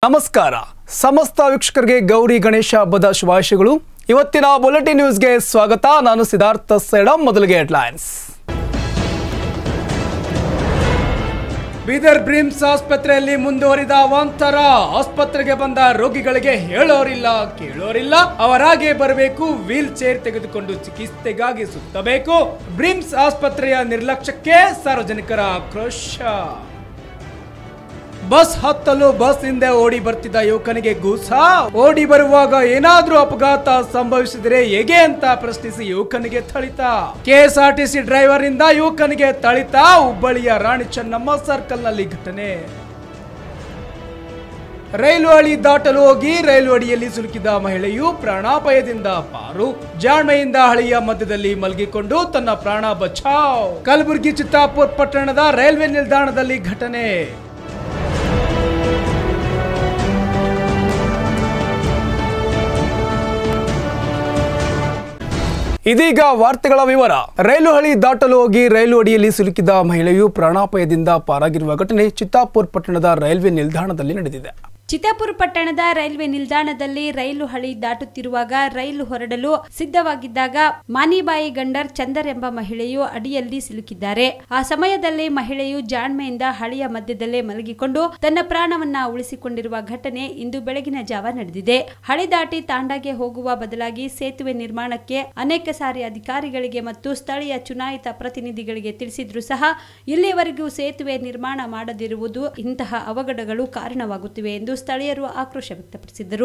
ನಮಸ್ಕಾರ ಸಮಸ್ತ ವೀಕ್ಷಕರಿಗೆ ಗೌರಿ ಗಣೇಶ ಹಬ್ಬದ ಶುಭಾಶಯಗಳು ಇವತ್ತಿನ ಬುಲೆಟಿನ್ ನ್ಯೂಸ್ಗೆ ಸ್ವಾಗತ ನಾನು ಸಿದ್ಧಾರ್ಥ ಸೇಡಂ ಮೊದಲಿಗೆ ಹೆಡ್ಲೈನ್ಸ್ ಬೀದರ್ ಬ್ರಿಮ್ಸ್ ಆಸ್ಪತ್ರೆಯಲ್ಲಿ ಮುಂದುವರಿದ ಅವಾಂತರ ಆಸ್ಪತ್ರೆಗೆ ಬಂದ ರೋಗಿಗಳಿಗೆ ಹೇಳೋರಿಲ್ಲ ಕೇಳೋರಿಲ್ಲ ಅವರಾಗೆ ಬರಬೇಕು ವೀಲ್ ಚೇರ್ ತೆಗೆದುಕೊಂಡು ಚಿಕಿತ್ಸೆಗಾಗಿ ಸುತ್ತಬೇಕು ಬ್ರಿಮ್ಸ್ ಆಸ್ಪತ್ರೆಯ ನಿರ್ಲಕ್ಷ್ಯಕ್ಕೆ ಸಾರ್ವಜನಿಕರ ಆಕ್ರೋಶ ಬಸ್ ಹತ್ತಲು ಬಸ್ ಹಿಂದೆ ಓಡಿ ಬರ್ತಿದ್ದ ಯುವಕನಿಗೆ ಗೂಸ ಓಡಿ ಬರುವಾಗ ಏನಾದ್ರೂ ಅಪಘಾತ ಸಂಭವಿಸಿದರೆ ಹೇಗೆ ಅಂತ ಪ್ರಶ್ನಿಸಿ ಯುವಕನಿಗೆ ಥಳಿತ ಕೆಎಸ್ಆರ್ಟಿಸಿ ಡ್ರೈವರ್ ನಿಂದ ಯುವಕನಿಗೆ ಥಳಿತ ಹುಬ್ಬಳ್ಳಿಯ ರಾಣಿ ಚೆನ್ನಮ್ಮ ಸರ್ಕಲ್ ನಲ್ಲಿ ಘಟನೆ ರೈಲು ಹಳಿ ದಾಟಲು ಹೋಗಿ ರೈಲು ಅಡಿಯಲ್ಲಿ ಸಿಲುಕಿದ ಮಹಿಳೆಯು ಪ್ರಾಣಾಪಾಯದಿಂದ ಪಾರು ಜಾಣ್ಮೆಯಿಂದ ಹಳಿಯ ಮಧ್ಯದಲ್ಲಿ ಮಲಗಿಕೊಂಡು ತನ್ನ ಪ್ರಾಣ ಬಚಾವ್ ಕಲಬುರಗಿ ಚಿತ್ತಾಪುರ್ ಪಟ್ಟಣದ ರೈಲ್ವೆ ನಿಲ್ದಾಣದಲ್ಲಿ ಘಟನೆ ಇದೀಗ ವಾರ್ತೆಗಳ ವಿವರ ರೈಲು ಹಳಿ ದಾಟಲು ಹೋಗಿ ರೈಲು ಅಡಿಯಲ್ಲಿ ಸಿಲುಕಿದ ಮಹಿಳೆಯು ಪ್ರಾಣಾಪಾಯದಿಂದ ಪಾರಾಗಿರುವ ಘಟನೆ ಚಿತ್ತಾಪುರ್ ಪಟ್ಟಣದ ರೈಲ್ವೆ ನಿಲ್ದಾಣದಲ್ಲಿ ನಡೆದಿದೆ ಚಿತ್ತಾಪುರ ಪಟ್ಟಣದ ರೈಲ್ವೆ ನಿಲ್ದಾಣದಲ್ಲಿ ರೈಲು ಹಳಿ ದಾಟುತ್ತಿರುವಾಗ ರೈಲು ಹೊರಡಲು ಸಿದ್ಧವಾಗಿದ್ದಾಗ ಮಾನಿಬಾಯಿ ಗಂಡರ್ ಚಂದರ್ ಎಂಬ ಮಹಿಳೆಯು ಅಡಿಯಲ್ಲಿ ಸಿಲುಕಿದ್ದಾರೆ ಆ ಸಮಯದಲ್ಲಿ ಮಹಿಳೆಯು ಜಾಣ್ಮೆಯಿಂದ ಹಳಿಯ ಮಧ್ಯದಲ್ಲೇ ಮಲಗಿಕೊಂಡು ತನ್ನ ಪ್ರಾಣವನ್ನ ಉಳಿಸಿಕೊಂಡಿರುವ ಘಟನೆ ಇಂದು ಬೆಳಗಿನ ಜಾವ ನಡೆದಿದೆ ಹಳಿ ದಾಟಿ ತಾಂಡಾಗೆ ಹೋಗುವ ಬದಲಾಗಿ ಸೇತುವೆ ನಿರ್ಮಾಣಕ್ಕೆ ಅನೇಕ ಸಾರಿ ಅಧಿಕಾರಿಗಳಿಗೆ ಮತ್ತು ಸ್ಥಳೀಯ ಚುನಾಯಿತ ಪ್ರತಿನಿಧಿಗಳಿಗೆ ತಿಳಿಸಿದ್ರು ಸಹ ಇಲ್ಲಿಯವರೆಗೂ ಸೇತುವೆ ನಿರ್ಮಾಣ ಮಾಡದಿರುವುದು ಇಂತಹ ಅವಘಡಗಳು ಕಾರಣವಾಗುತ್ತಿವೆ ಎಂದು ಸ್ಥಳೀಯರು ಆಕ್ರೋಶ ವ್ಯಕ್ತಪಡಿಸಿದರು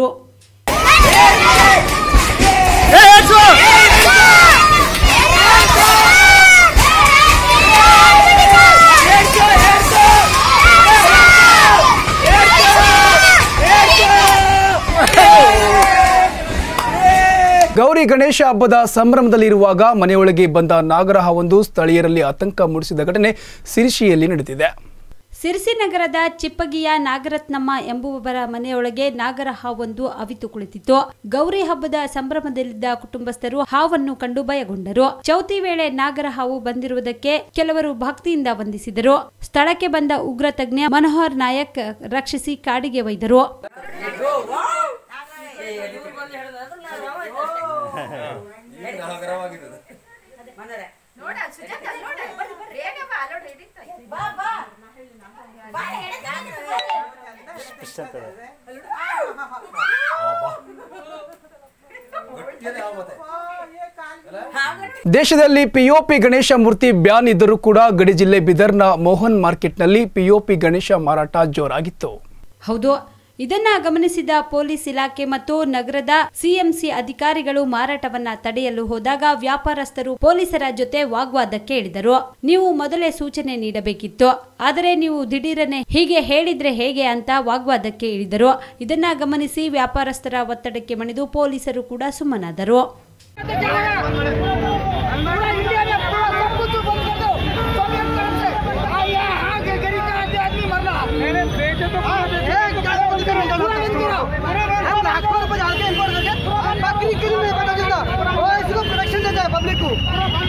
ಗೌರಿ ಗಣೇಶ ಹಬ್ಬದ ಸಂಭ್ರಮದಲ್ಲಿರುವಾಗ ಮನೆಯೊಳಗೆ ಬಂದ ನಾಗರಹಾವೊಂದು ಸ್ಥಳೀಯರಲ್ಲಿ ಆತಂಕ ಮೂಡಿಸಿದ ಘಟನೆ ಸಿರಿಶಿಯಲ್ಲಿ ನಡೆದಿದೆ ಸಿರಿಸಿ ನಗರದ ಚಿಪ್ಪಗಿಯ ನಾಗರತ್ನಮ್ಮ ಎಂಬುವವರ ಮನೆಯೊಳಗೆ ನಾಗರ ಹಾವೊಂದು ಅವಿತು ಕುಳಿತಿತ್ತು ಗೌರಿ ಹಬ್ಬದ ಸಂಭ್ರಮದಲ್ಲಿದ್ದ ಕುಟುಂಬಸ್ಥರು ಹಾವನ್ನು ಕಂಡು ಭಯಗೊಂಡರು ಚೌತಿ ವೇಳೆ ನಾಗರ ಹಾವು ಬಂದಿರುವುದಕ್ಕೆ ಕೆಲವರು ಭಕ್ತಿಯಿಂದ ವಂದಿಸಿದರು ಸ್ಥಳಕ್ಕೆ ಬಂದ ಉಗ್ರ ತಜ್ಞ ಮನೋಹರ್ ನಾಯಕ್ ರಕ್ಷಿಸಿ ಕಾಡಿಗೆ ಒಯ್ದರು ನೋಡ ಸುಜಾತ ನೋಡ ರೇಗ ಬಾ ನೋಡ ಹಿಡಿತ ಬಾ ಬಾ ಬಾ ದೇಶದಲ್ಲಿ ಪಿಒಪಿ ಗಣೇಶ ಮೂರ್ತಿ ಬ್ಯಾನ್ ಇದ್ದರೂ ಕೂಡ ಗಡಿ ಜಿಲ್ಲೆ ಬಿದರ್ನ ಮೋಹನ್ ಮಾರ್ಕೆಟ್ನಲ್ಲಿ ಪಿಒಪಿ ಗಣೇಶ ಮಾರಾಟ ಜೋರಾಗಿತ್ತು ಹೌದು ಇದನ್ನ ಗಮನಿಸಿದ ಪೊಲೀಸ್ ಇಲಾಖೆ ಮತ್ತು ನಗರದ ಸಿಎಂಸಿ ಅಧಿಕಾರಿಗಳು ಮಾರಾಟವನ್ನ ತಡೆಯಲು ಹೋದಾಗ ವ್ಯಾಪಾರಸ್ಥರು ಪೊಲೀಸರ ಜೊತೆ ವಾಗ್ವಾದಕ್ಕೆ ಇಳಿದರು ನೀವು ಮೊದಲೇ ಸೂಚನೆ ನೀಡಬೇಕಿತ್ತು ಆದರೆ ನೀವು ದಿಢೀರನೆ ಹೀಗೆ ಹೇಳಿದ್ರೆ ಹೇಗೆ ಅಂತ ವಾಗ್ವಾದಕ್ಕೆ ಇಳಿದರು ಇದನ್ನ ಗಮನಿಸಿ ವ್ಯಾಪಾರಸ್ಥರ ಒತ್ತಡಕ್ಕೆ ಮಣಿದು ಪೊಲೀಸರು ಕೂಡ ಸುಮ್ಮನಾದರು पूरा इंडिया में पूरा सब कुछ बंद कर दो सोवियत तरफ से हाँ यहाँ के गरीब का आदमी आदमी मर रहा मैंने बेचे तो क्या बंद करो पूरा बंद करो हम लाखों रुपए डाल के इम्पोर्ट करके हम बकरी क्यों नहीं बता देगा वो इसको प्रोटेक्शन देता है पब्लिक को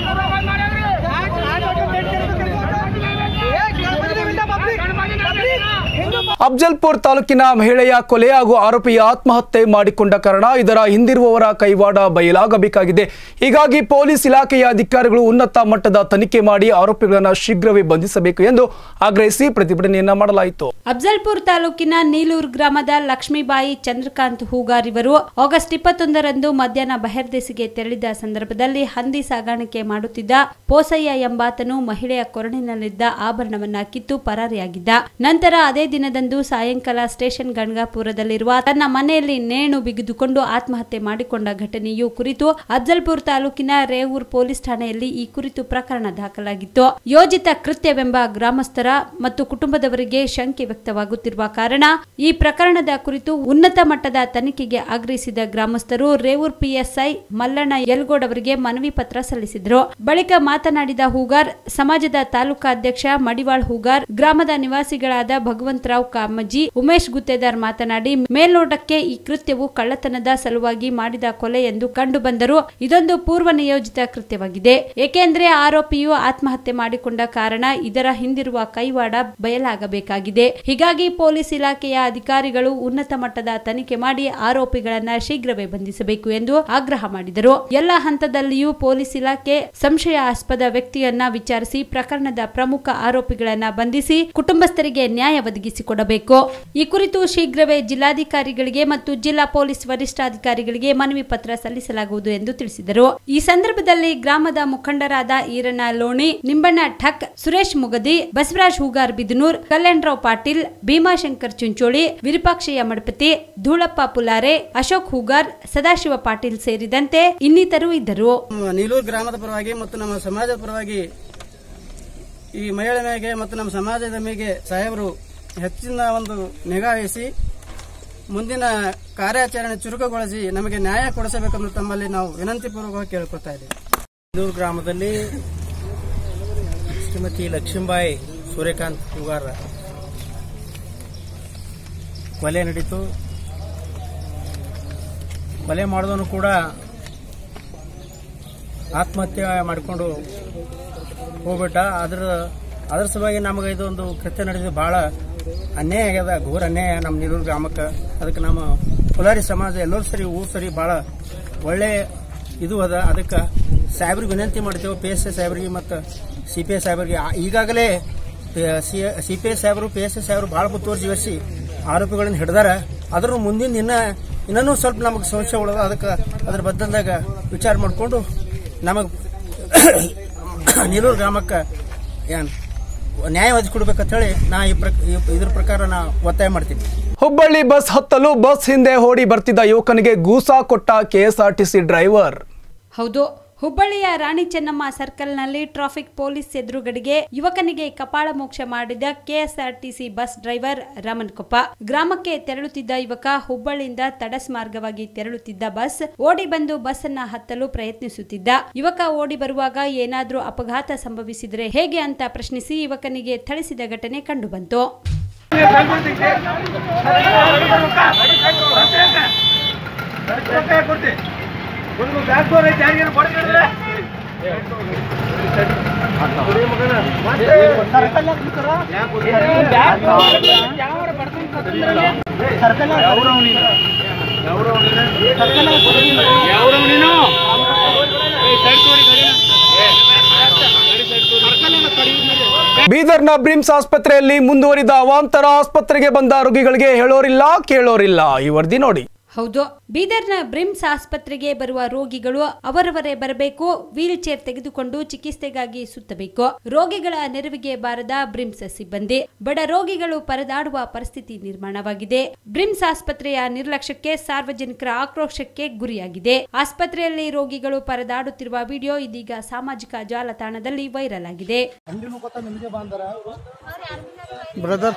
एक गणपति नहीं मिलता पब्लिक पब्लिक हिंदू ಅಫ್ಜಲ್ಪುರ್ ತಾಲೂಕಿನ ಮಹಿಳೆಯ ಕೊಲೆ ಹಾಗೂ ಆರೋಪಿಯ ಆತ್ಮಹತ್ಯೆ ಮಾಡಿಕೊಂಡ ಕಾರಣ ಇದರ ಹಿಂದಿರುವವರ ಕೈವಾಡ ಬಯಲಾಗಬೇಕಾಗಿದೆ ಹೀಗಾಗಿ ಪೊಲೀಸ್ ಇಲಾಖೆಯ ಅಧಿಕಾರಿಗಳು ಉನ್ನತ ಮಟ್ಟದ ತನಿಖೆ ಮಾಡಿ ಆರೋಪಿಗಳನ್ನು ಶೀಘ್ರವೇ ಬಂಧಿಸಬೇಕು ಎಂದು ಆಗ್ರಹಿಸಿ ಪ್ರತಿಭಟನೆಯನ್ನ ಮಾಡಲಾಯಿತು ಅಫ್ಜಲ್ಪುರ್ ತಾಲೂಕಿನ ನೀಲೂರು ಗ್ರಾಮದ ಲಕ್ಷ್ಮೀಬಾಯಿ ಚಂದ್ರಕಾಂತ್ ಹೂಗಾರ್ ಇವರು ಆಗಸ್ಟ್ ಇಪ್ಪತ್ತೊಂದರಂದು ಮಧ್ಯಾಹ್ನ ಬಹಿರ್ದೇಶಿಗೆ ತೆರಳಿದ ಸಂದರ್ಭದಲ್ಲಿ ಹಂದಿ ಸಾಗಾಣಿಕೆ ಮಾಡುತ್ತಿದ್ದ ಪೋಸಯ್ಯ ಎಂಬಾತನು ಮಹಿಳೆಯ ಕೊರಳಿನಲ್ಲಿದ್ದ ಆಭರಣವನ್ನ ಕಿತ್ತು ಪರಾರಿಯಾಗಿದ್ದ ನಂತರ ಅದೇ ದಿನದಂದು ಸಾಯಂಕಾಲ ಸ್ಟೇಷನ್ ಗಣಗಾಪುರದಲ್ಲಿರುವ ತನ್ನ ಮನೆಯಲ್ಲಿ ನೇಣು ಬಿಗಿದುಕೊಂಡು ಆತ್ಮಹತ್ಯೆ ಮಾಡಿಕೊಂಡ ಘಟನೆಯು ಕುರಿತು ಅಫ್ಜಲ್ಪುರ್ ತಾಲೂಕಿನ ರೇವೂರ್ ಪೊಲೀಸ್ ಠಾಣೆಯಲ್ಲಿ ಈ ಕುರಿತು ಪ್ರಕರಣ ದಾಖಲಾಗಿತ್ತು ಯೋಜಿತ ಕೃತ್ಯವೆಂಬ ಗ್ರಾಮಸ್ಥರ ಮತ್ತು ಕುಟುಂಬದವರಿಗೆ ಶಂಕೆ ವ್ಯಕ್ತವಾಗುತ್ತಿರುವ ಕಾರಣ ಈ ಪ್ರಕರಣದ ಕುರಿತು ಉನ್ನತ ಮಟ್ಟದ ತನಿಖೆಗೆ ಆಗ್ರಹಿಸಿದ ಗ್ರಾಮಸ್ಥರು ರೇವೂರ್ ಪಿಎಸ್ಐ ಮಲ್ಲಣ್ಣ ಯಲ್ಗೋಡ್ ಅವರಿಗೆ ಮನವಿ ಪತ್ರ ಸಲ್ಲಿಸಿದರು ಬಳಿಕ ಮಾತನಾಡಿದ ಹೂಗಾರ್ ಸಮಾಜದ ತಾಲೂಕಾ ಅಧ್ಯಕ್ಷ ಮಡಿವಾಳ್ ಹೂಗಾರ್ ಗ್ರಾಮದ ನಿವಾಸಿಗಳಾದ ಭಗವಂತರಾವ್ ಅಮ್ಮಜ್ಜಿ ಉಮೇಶ್ ಗುತ್ತೇದಾರ್ ಮಾತನಾಡಿ ಮೇಲ್ನೋಟಕ್ಕೆ ಈ ಕೃತ್ಯವು ಕಳ್ಳತನದ ಸಲುವಾಗಿ ಮಾಡಿದ ಕೊಲೆ ಎಂದು ಕಂಡು ಬಂದರೂ ಇದೊಂದು ಪೂರ್ವ ನಿಯೋಜಿತ ಕೃತ್ಯವಾಗಿದೆ ಏಕೆಂದರೆ ಆರೋಪಿಯು ಆತ್ಮಹತ್ಯೆ ಮಾಡಿಕೊಂಡ ಕಾರಣ ಇದರ ಹಿಂದಿರುವ ಕೈವಾಡ ಬಯಲಾಗಬೇಕಾಗಿದೆ ಹೀಗಾಗಿ ಪೊಲೀಸ್ ಇಲಾಖೆಯ ಅಧಿಕಾರಿಗಳು ಉನ್ನತ ಮಟ್ಟದ ತನಿಖೆ ಮಾಡಿ ಆರೋಪಿಗಳನ್ನ ಶೀಘ್ರವೇ ಬಂಧಿಸಬೇಕು ಎಂದು ಆಗ್ರಹ ಮಾಡಿದರು ಎಲ್ಲ ಹಂತದಲ್ಲಿಯೂ ಪೊಲೀಸ್ ಇಲಾಖೆ ಸಂಶಯಾಸ್ಪದ ವ್ಯಕ್ತಿಯನ್ನ ವಿಚಾರಿಸಿ ಪ್ರಕರಣದ ಪ್ರಮುಖ ಆರೋಪಿಗಳನ್ನ ಬಂಧಿಸಿ ಕುಟುಂಬಸ್ಥರಿಗೆ ನ್ಯಾಯ ಒದಗಿಸಿಕೊಡಬೇಕು ಈ ಕುರಿತು ಶೀಘ್ರವೇ ಜಿಲ್ಲಾಧಿಕಾರಿಗಳಿಗೆ ಮತ್ತು ಜಿಲ್ಲಾ ಪೊಲೀಸ್ ವರಿಷ್ಠಾಧಿಕಾರಿಗಳಿಗೆ ಮನವಿ ಪತ್ರ ಸಲ್ಲಿಸಲಾಗುವುದು ಎಂದು ತಿಳಿಸಿದರು ಈ ಸಂದರ್ಭದಲ್ಲಿ ಗ್ರಾಮದ ಮುಖಂಡರಾದ ಈರಣ್ಣ ಲೋಣಿ ನಿಂಬಣ್ಣ ಠಕ್ ಸುರೇಶ್ ಮುಗದಿ ಬಸವರಾಜ್ ಹೂಗಾರ್ ಬಿದನೂರ್ ಕಲ್ಯಾಣರಾವ್ ಪಾಟೀಲ್ ಭೀಮಾಶಂಕರ್ ಚುಂಚೋಳಿ ವಿರೂಪಾಕ್ಷಯ್ಯ ಮಡಪತಿ ಧೂಳಪ್ಪ ಪುಲಾರೆ ಅಶೋಕ್ ಹೂಗಾರ್ ಸದಾಶಿವ ಪಾಟೀಲ್ ಸೇರಿದಂತೆ ಇನ್ನಿತರು ಇದ್ದರು ನಮ್ಮ ನೀಲೂರು ಗ್ರಾಮದ ಪರವಾಗಿ ಮತ್ತು ನಮ್ಮ ಸಮಾಜದ ಪರವಾಗಿ ಈ ಮಹಿಳೆ ಮೇಲೆ ಮತ್ತು ನಮ್ಮ ಸಮಾಜದ ಮೇಲೆ ಸಾಹೇಬರು ಹೆಚ್ಚಿನ ಒಂದು ನಿಗಾ ವಹಿಸಿ ಮುಂದಿನ ಕಾರ್ಯಾಚರಣೆ ಚುರುಕುಗೊಳಿಸಿ ನಮಗೆ ನ್ಯಾಯ ಕೊಡಿಸಬೇಕೆಂದು ತಮ್ಮಲ್ಲಿ ನಾವು ವಿನಂತಿ ಪೂರ್ವಕವಾಗಿ ಕೇಳ್ಕೊತಾ ಇದ್ದೇವೆ ನೀಲೂರು ಗ್ರಾಮದಲ್ಲಿ ಶ್ರೀಮತಿ ಲಕ್ಷ್ಮೀಬಾಯಿ ಸೂರ್ಯಕಾಂತ್ ಹೂಗಾರ ಕೊಲೆ ನಡೀತು ಕೊಲೆ ಮಾಡಿದವನು ಕೂಡ ಆತ್ಮಹತ್ಯೆ ಮಾಡಿಕೊಂಡು ಹೋಗ್ಬಿಟ್ಟ ಅದ್ರ ಅದ್ರ ಸಲುವಾಗಿ ನಮಗೆ ಇದೊಂದು ಕೃತ್ಯ ನಡೆದಿದ್ದು ಬಹಳ ಅನ್ಯಾಯ ಆಗ್ಯದ ಘೋರ ಅನ್ಯಾಯ ನಮ್ಮ ನೀಲೂರು ಗ್ರಾಮಕ್ಕೆ ಅದಕ್ಕೆ ನಮ್ಮ ಕೊಲಾರಿ ಸಮಾಜ ಎಲ್ಲರೂ ಸರಿ ಊರು ಸರಿ ಬಹಳ ಒಳ್ಳೆ ಇದು ಅದ ಅದಕ್ಕೆ ಸಾಹೇಬ್ರಿಗೆ ವಿನಂತಿ ಮಾಡ್ತೇವೆ ಪಿ ಎಸ್ ಐ ಸಾಹೇಬ್ರಿಗೆ ಮತ್ತು ಸಿ ಪಿ ಐ ಸಾಹೇಬ್ರಿಗೆ ಆ- ಈಗಾಗಲೇ ಸಿ ಪಿ ಐ ಸಾಹೇಬರು ಪಿ ಎಸ್ ಐ ಸಾಹೇಬರು ಬಹಳ ಮುತುವರ್ಜಿ ವಹಿಸಿ ಆರೋಪಿಗಳನ್ನು ಹಿಡಿದಾರ ಅದ್ರ ಮುಂದಿನ ಇನ್ನ ಇನ್ನೂ ಸ್ವಲ್ಪ ನಮಗೆ ಸಂಶಯ ಉಳಿದ ಅದಕ್ಕೆ ಅದ್ರ ಬದ್ಧದಾಗ ವಿಚಾರ ಮಾಡಿಕೊಂಡು ನಮಗೆ ನೀಲೂರು ಗ್ರಾಮಕ್ಕೆ ಏನು ನ್ಯಾಯ ಒದಗಿಸ್ಕೊಡ್ಬೇಕಂತ ಹೇಳಿ ನಾ ಈ ಪ್ರಕ ಈ- ಇದ್ರ ಪ್ರಕಾರ ನಾ ಒತ್ತಾಯ ಮಾಡ್ತೀನಿ ಹುಬ್ಬಳ್ಳಿ ಬಸ್ ಹತ್ತಲು ಬಸ್ ಹಿಂದೆ ಓಡಿ ಬರ್ತಿದ್ದ ಯುವಕನಿಗೆ ಗೂಸಾ ಕೊಟ್ಟ ಕೆಎಸ್ಆರ್ಟಿಸಿ ಡ್ರೈವರ್ ಹೌದು ಹುಬ್ಬಳ್ಳಿಯ ರಾಣಿ ಚೆನ್ನಮ್ಮ ಸರ್ಕಲ್ನಲ್ಲಿ ಟ್ರಾಫಿಕ್ ಪೊಲೀಸ್ ಎದುರುಗಡೆಗೆ ಯುವಕನಿಗೆ ಕಪಾಳ ಮೋಕ್ಷ ಮಾಡಿದ KSRTC bus driver Raman Koppa ಗ್ರಾಮಕ್ಕೆ ತೆರಳುತ್ತಿದ್ದ ಯುವಕ ಹುಬ್ಬಳ್ಳಿಯಿಂದ ತಡಸ್ ಮಾರ್ಗವಾಗಿ ತೆರಳುತ್ತಿದ್ದ ಬಸ್ ಓಡಿ ಬಂದು ಬಸ್ ಅನ್ನ ಹತ್ತಲು ಪ್ರಯತ್ನಿಸುತ್ತಿದ್ದ ಯುವಕ ಓಡಿ ಬರುವಾಗ ಏನಾದ್ರೂ ಅಪಘಾತ ಸಂಭವಿಸಿದರೆ ಹೇಗೆ ಅಂತ ಪ್ರಶ್ನಿಸಿ ಯುವಕನಿಗೆ ಥಳಿಸಿದ ಘಟನೆ ಕಂಡುಬಂತು ಬೀದರ್ನ ಬ್ರಿಮ್ಸ್ ಆಸ್ಪತ್ರೆಯಲ್ಲಿ ಮುಂದುವರಿದ ಅವಾಂತರ ಆಸ್ಪತ್ರೆಗೆ ಬಂದ ರೋಗಿಗಳಿಗೆ ಹೇಳೋರಿಲ್ಲ ಕೇಳೋರಿಲ್ಲ ಈ ವರದಿ ನೋಡಿ ಹೌದು ಬೀದರ್ನ ಬ್ರಿಮ್ಸ್ ಆಸ್ಪತ್ರೆಗೆ ಬರುವ ರೋಗಿಗಳು ಅವರವರೇ ಬರಬೇಕು ವೀಲ್ ಚೇರ್ ತೆಗೆದುಕೊಂಡು ಚಿಕಿತ್ಸೆಗಾಗಿ ಸುತ್ತಬೇಕು ರೋಗಿಗಳ ನೆರವಿಗೆ ಬಾರದ ಬ್ರಿಮ್ಸ್ ಸಿಬ್ಬಂದಿ ಬಡ ರೋಗಿಗಳು ಪರದಾಡುವ ಪರಿಸ್ಥಿತಿ ನಿರ್ಮಾಣವಾಗಿದೆ ಬ್ರಿಮ್ಸ್ ಆಸ್ಪತ್ರೆಯ ನಿರ್ಲಕ್ಷ್ಯಕ್ಕೆ ಸಾರ್ವಜನಿಕರ ಆಕ್ರೋಶಕ್ಕೆ ಗುರಿಯಾಗಿದೆ ಆಸ್ಪತ್ರೆಯಲ್ಲಿ ರೋಗಿಗಳು ಪರದಾಡುತ್ತಿರುವ ವಿಡಿಯೋ ಇದೀಗ ಸಾಮಾಜಿಕ ಜಾಲತಾಣದಲ್ಲಿ ವೈರಲ್ ಆಗಿದೆ ಬ್ರದರ್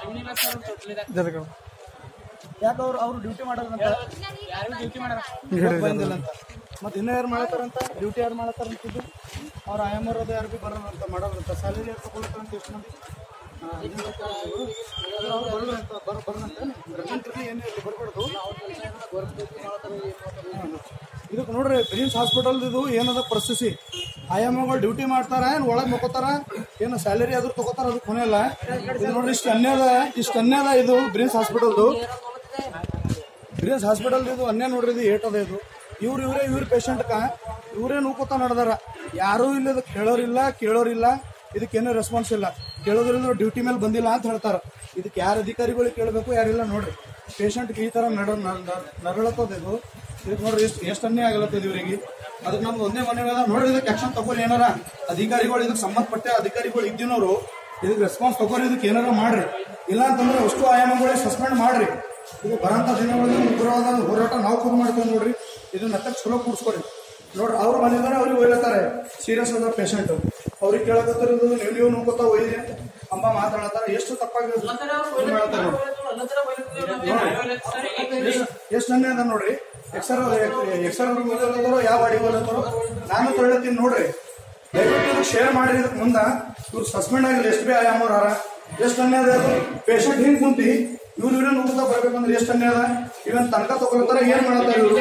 ಯಾಕೆ ಅವ್ರು ಅವ್ರು ಡ್ಯೂಟಿ ಮಾಡೋದಂತ ಬಂದಿಲ್ಲ ಅಂತ ಮತ್ತೆ ಇನ್ನೂ ಯಾರು ಮಾಡತ್ತಾರಂತ ಡ್ಯೂಟಿ ಯಾರು ಮಾಡತ್ತಾರಂತಿದ್ದು ಅವ್ರ ಆಯಮ್ ಅವ್ರದ್ದು ಯಾರು ಭೀ ಬರೋದಂತ ಮಾಡೋದಂತ ಸ್ಯಾಲರಿ ಯಾರು ತಗೊಳ್ತಾರಂತ ಎಷ್ಟು ಮಂದಿ ಹಾ, ಇದನ್ನ ಗೊತ್ತಾಗ್ತದೆ. ಅದು ಅವ್ರು ಬರೋದಂತ ಬರ್ ಬರೋದಂತ ರಜಂತ್ರಿಗೆ ಏನು ಇಲ್ಲಿ ಬರ್ಬಾರ್ದು ಇದಕ್ಕೆ ನೋಡ್ರಿ ಪ್ರಿನ್ಸ್ ಹಾಸ್ಪಿಟಲ್ ಇದು ಏನದ ಪರಿಸ್ಥಿತಿ ಆಯಮ್ಮಗಳು ಡ್ಯೂಟಿ ಮಾಡ್ತಾರ ಏನು ಒಳಗೆ ಮಕ್ಕೋತಾರ ಏನು ಸ್ಯಾಲರಿ ಆದ್ರೂ ತಗೋತಾರ ಅದು ಕೊನೆ ಇಲ್ಲ ಇದು ನೋಡ್ರಿ ಇಷ್ಟು ಅನ್ಯದ ಇಷ್ಟು ಅನ್ಯದ ಇದು ಬ್ರಿನ್ಸ್ ಹಾಸ್ಪಿಟಲ್ದು ಬ್ರಿನ್ಸ್ ಹಾಸ್ಪಿಟಲ್ ಇದು ಅನ್ಯ ನೋಡ್ರಿ ಇದು ಏಟ್ ಅದ ಇದು ಇವ್ರು ಇವರೇ ಇವ್ರ ಪೇಷಂಟ್ಕ ಇವರೇ ನೋಡ್ಕೋತಾ ನಡೆದಾರ ಯಾರೂ ಇಲ್ಲ ಇದಕ್ಕೆ ಹೇಳೋರಿಲ್ಲ ಕೇಳೋರಿಲ್ಲ ಇದಕ್ಕೇನು ರೆಸ್ಪಾನ್ಸ್ ಇಲ್ಲ ಕೇಳೋದ್ರಿಂದ ಡ್ಯೂಟಿ ಮೇಲೆ ಬಂದಿಲ್ಲ ಅಂತ ಹೇಳ್ತಾರ ಇದಕ್ಕೆ ಯಾರ ಅಧಿಕಾರಿಗಳಿಗೆ ಕೇಳಬೇಕು ಯಾರಿಲ್ಲ ನೋಡ್ರಿ ಪೇಷಂಟ್ಗೆ ಈ ತರ ನಡ ನರಳತ್ತದ ಇದು ಇದಕ್ಕೆ ನೋಡ್ರಿ ಎಷ್ಟು ಎಷ್ಟು ಅನ್ಯಾಯ ಆಗಲತ್ತದ ಇವರಿಗೆ ಅದಕ್ಕೆ ನಮ್ದು ಒಂದೇ ಮನೆ ಅದ ನೋಡ್ರಿ ಇದಕ್ಕೆ ಆಕ್ಷನ್ ತಗೋರಿ ಏನಾರ ಅಧಿಕಾರಿಗಳು ಇದಕ್ಕೆ ಸಂಬಂಧಪಟ್ಟ ಅಧಿಕಾರಿಗಳು ಇದ್ದಿನವರು ಇದಕ್ಕೆ ರೆಸ್ಪಾನ್ಸ್ ತಗೋರಿ ಇದಕ್ಕೆ ಏನಾರ ಮಾಡ್ರಿ ಇಲ್ಲ ಅಂತಂದ್ರೆ ಅಷ್ಟು ಆಯಾಮಗಳೇ ಸಸ್ಪೆಂಡ್ ಮಾಡ್ರಿ ಇದು ಬರಂತ ದಿನಗಳಲ್ಲಿ ಉಗ್ರವಾದ ಹೋರಾಟ ನಾವು ಕೂಡ ಮಾಡ್ತೀವಿ ನೋಡ್ರಿ ಇದನ್ನ ಹತ್ತಕ್ಕೆ ಚಲೋ ಕೂಡ್ಸ್ಕೊರಿ ನೋಡ್ರಿ ಅವ್ರು ಬಂದಿದ್ದಾರೆ ಅವ್ರಿಗೆ ಒಯ್ಲತ್ತಾರೆ ಸೀರಿಯಸ್ ಆದ ಪೇಷಂಟ್ ಅವ್ರಿಗೆ ಕೇಳಕತ್ತಾರ ಇದು ನೀವು ನೀವು ನೋಡ್ಕೊತಾ ಒಯ್ದ್ರಿ ಅಂಬ ಮಾತಾಡತ್ತಾರ ಎಷ್ಟು ತಪ್ಪಾಗಿರೋದು ಎಷ್ಟು ಅನ್ಯ ಅದ ನೋಡ್ರಿ ಎಕ್ಸರ್ ಎಕ್ಸರ್ ಯಾವ ಅಡಿ ಹೋಗ್ಲತ್ತಾರೋ ನಾನು ತೊಳ್ಳತ್ತೀನಿ ನೋಡ್ರಿ ದಯವಿಟ್ಟು ಶೇರ್ ಮಾಡಿರಿ ಇದಕ್ಕೆ ಮುಂದ ಇವ್ರು ಸಸ್ಪೆಂಡ್ ಆಗಿಲ್ಲ ಎಷ್ಟು ಬಿ ಆಯಾಮವ್ರ ಎಷ್ಟು ಅನ್ಯಾದ ಪೇಷಂಟ್ ಹಿಂಗ್ ಕುಂತಿ ಇವ್ರು ಇವ್ರೇ ನುಗ್ಗುತ್ತಾ ಬರ್ಬೇಕಂದ್ರೆ ಎಷ್ಟು ಅನ್ಯಾಯ ಅದ ಇವನ್ ತನಕ ತಗೊಳ್ತಾರ ಏನ್ ಮಾಡತ್ತಾರ ಇವ್ರು